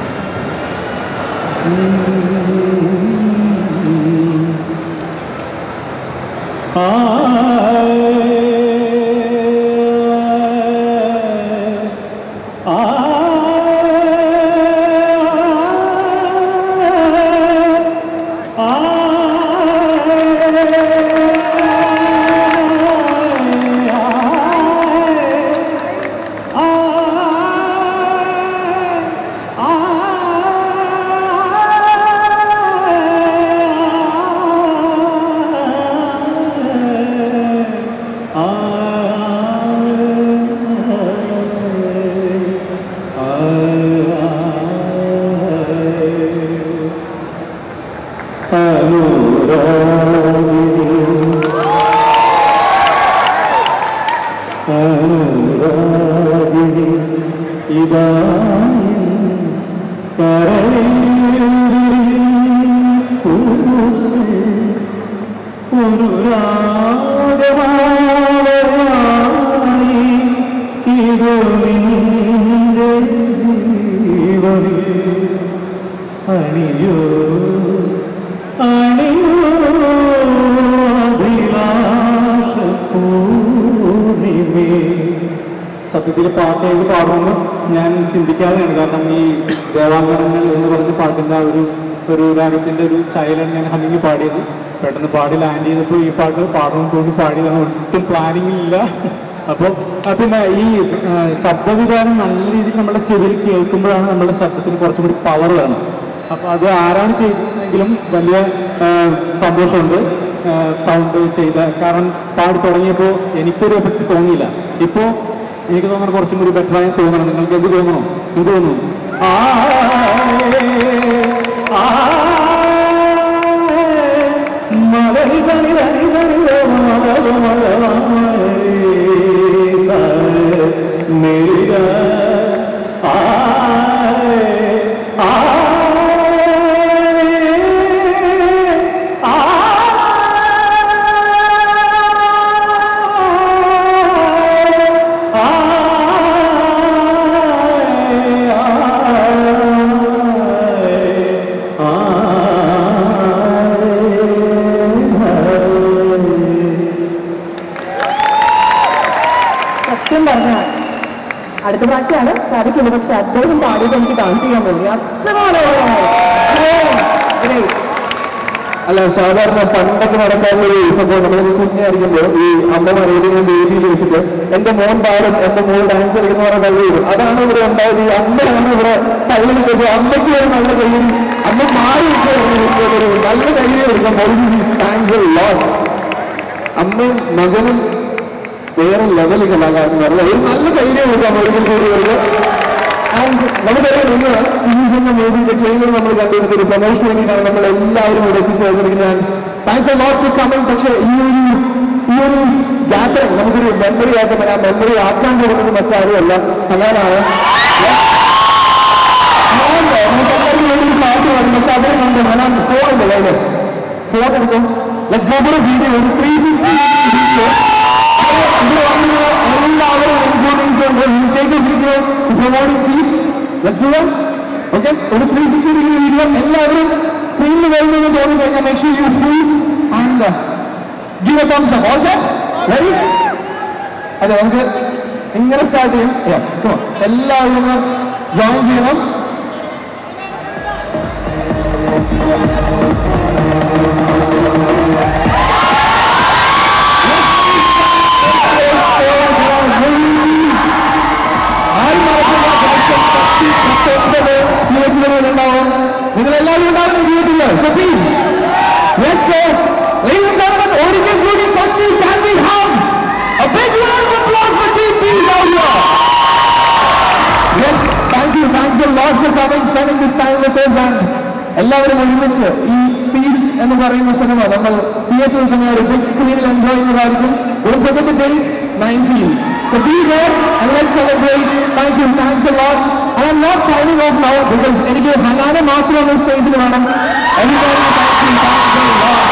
അനുരാഗിണി ഇതാ ഒരു രാഗമായി ഇതു നിന്റെ ജീവനിൽ അണിയോ അണിയോ അഭിലാഷ പൂർണിമേ സത്യത്തിൽ പാട്ട് ഏത് പാടുമെന്ന് ഞാൻ ചിന്തിക്കാതെയാണ് കാരണം ഈ ദേവാങ്കണങ്ങൾ എന്ന് പറഞ്ഞ പാട്ടിൻ്റെ ആ ഒരു ഒരു രാഗത്തിൻ്റെ ഒരു ചയലാണ് ഞാൻ ഹമ്മിങ് പാടിയത് പെട്ടെന്ന് പാടി ലാൻഡ് ചെയ്തപ്പോൾ ഈ പാട്ട് പാടണമെന്ന് തോന്നി പാടിയതാണ് ഒട്ടും പ്ലാനിങ് ഇല്ല അപ്പോൾ പിന്നെ ഈ ആ, ശബ്ദവിധാനം നല്ല രീതിയിൽ നമ്മുടെ ചെവിയിൽ കേൾക്കുമ്പോഴാണ് നമ്മുടെ ശബ്ദത്തിന് കുറച്ചും കൂടി പവർ വേണം അപ്പോൾ അത് ആരാണ് ചെയ്തതെങ്കിലും വലിയ ആ, സന്തോഷമുണ്ട് സൗണ്ട് ചെയ്ത കാരണം പാടി തുടങ്ങിയപ്പോൾ എനിക്കൊരു എഫക്റ്റ് തോന്നിയില്ല ഇപ്പോൾ എനിക്ക് തോന്നുന്നു കുറച്ചും കൂടി ബെറ്റർ ആയി തോന്നണം നിങ്ങൾക്ക് എന്ത് തോന്നണോ എന്ത് തോന്നുന്നു ആ ആ മലരി സനി ധനി സനി ധ മല മല മലരി സര മെരിക ആ ആ സത്യം പറഞ്ഞാൽ അടുത്ത പ്രാവശ്യമാണ് സാധിക്കില്ല പക്ഷെ അദ്ദേഹം പാടിയത് എനിക്ക് ഡാൻസ് ചെയ്യാൻ തോന്നി അത്ര മനോഹരമായി. Great, great. അല്ല സാധാരണ പണ്ടൊക്കെ നടക്കാറുള്ള ഒരു സംഭവം നമ്മൾ കുഞ്ഞായിരിക്കുമ്പോൾ ഈ അമ്മമാർ ഏതെങ്കിലും വേദിയിൽ വെച്ചിട്ട് എന്റെ മോൻ പാടും എന്റെ മോൻ ഡാൻസ് കളിക്കുന്ന പറഞ്ഞ തള്ളി വരും അതാണ് ഇവിടെ ഉണ്ടായത് ഈ അമ്മയാണ് ഇവിടെ തള്ളി വെച്ച് അമ്മയ്ക്ക് ഒരു നല്ല കയ്യിൽ അമ്മ മാറി നിൽക്കുക ഒരു നല്ല കയ്യിൽ കൊടുക്കാം താങ്ക്സ് ലോട്ട് അമ്മയും മകനും വേറെ ലെവൽ കലാകാരന്മാരല്ല ഒരു നല്ല കയ്യിലേ കൊടുക്കാം ഒരിക്കൽ കൂടി വരുന്നത് ആൻഡ് നമുക്കറിയാം ഇന്ന് റിലീസ് എന്ന മൂവിയുടെ ട്രെയിലർ നമ്മൾ കണ്ടിരുന്നത് ഒരു പ്രൊമോഷൻ വേണ്ടിയിട്ടാണ് നമ്മൾ എല്ലാവരും ഇവിടെ എത്തിച്ചേർന്നിരിക്കുന്നത് thanks a lot for coming പക്ഷേ ഈ ഒരു ഈ ഒരു ഗാദറിംഗ് നമുക്കൊരു മെമ്മറി ആക്കാൻ ആ മെമ്മറി ആക്കാൻ പോകുന്നത് മറ്റാരുമല്ല ഹനാനാണ് ഹനാൻ നമുക്ക് എല്ലാവർക്കും വേണ്ടി ഒരു പാട്ട് പാടും പക്ഷെ അതിന് മുമ്പ് ഹനാൻ ഫോൺ ഉണ്ട് കയ്യില് ഫോൺ എടുക്കും let's go for a video ഒരു ത്രീ സിക്സ്റ്റി വീഡിയോ ഇവിടെ വന്നിട്ടുള്ള എല്ലാവരും ഇൻക്ലൂഡിംഗ് ഉണ്ട് take a video promoting please let's do okay ഒരു ത്രീ സിക്സ്റ്റി ഡിഗ്രി വീഡിയോ എല്ലാവരും സ്ക്രീനിൽ വരുമെന്ന് തോന്നി കഴിഞ്ഞാൽ make sure you feel and give a thumbs up all set ready അതെ നമുക്ക് ഇങ്ങനെ സ്റ്റാർട്ട് ചെയ്യും Yeah, come on. എല്ലാവരും ഒന്ന് ജോയിൻ ചെയ്യണം തിയേറ്ററുകളിലുണ്ടാവും നിങ്ങൾ എല്ലാവരും ഉണ്ടാവും തിയേറ്ററിൽ so please yes sir Ladies and gentlemen, ഒരിക്കൽ കൂടി Kochi can we have a big round of applause for Team Peace out here? Yes, thank you. Thanks a lot for coming, spending this time with us and എല്ലാവരും ഒരുമിച്ച് ഈ piece എന്ന് പറയുന്ന cinema നമ്മൾ തിയേറ്ററിൽ തന്നെ ഒരു ബിഗ് സ്ക്രീനിൽ എൻജോയ് ചെയ്യുന്നതായിരിക്കും Don't forget the date, 19th. So be there and let's celebrate. Thank you. Thanks a lot. And I'm not signing off now because എനിക്ക് ഹനാന മാത്രം സ്റ്റേജിൽ വേണം Everybody, thank you. Thanks a lot.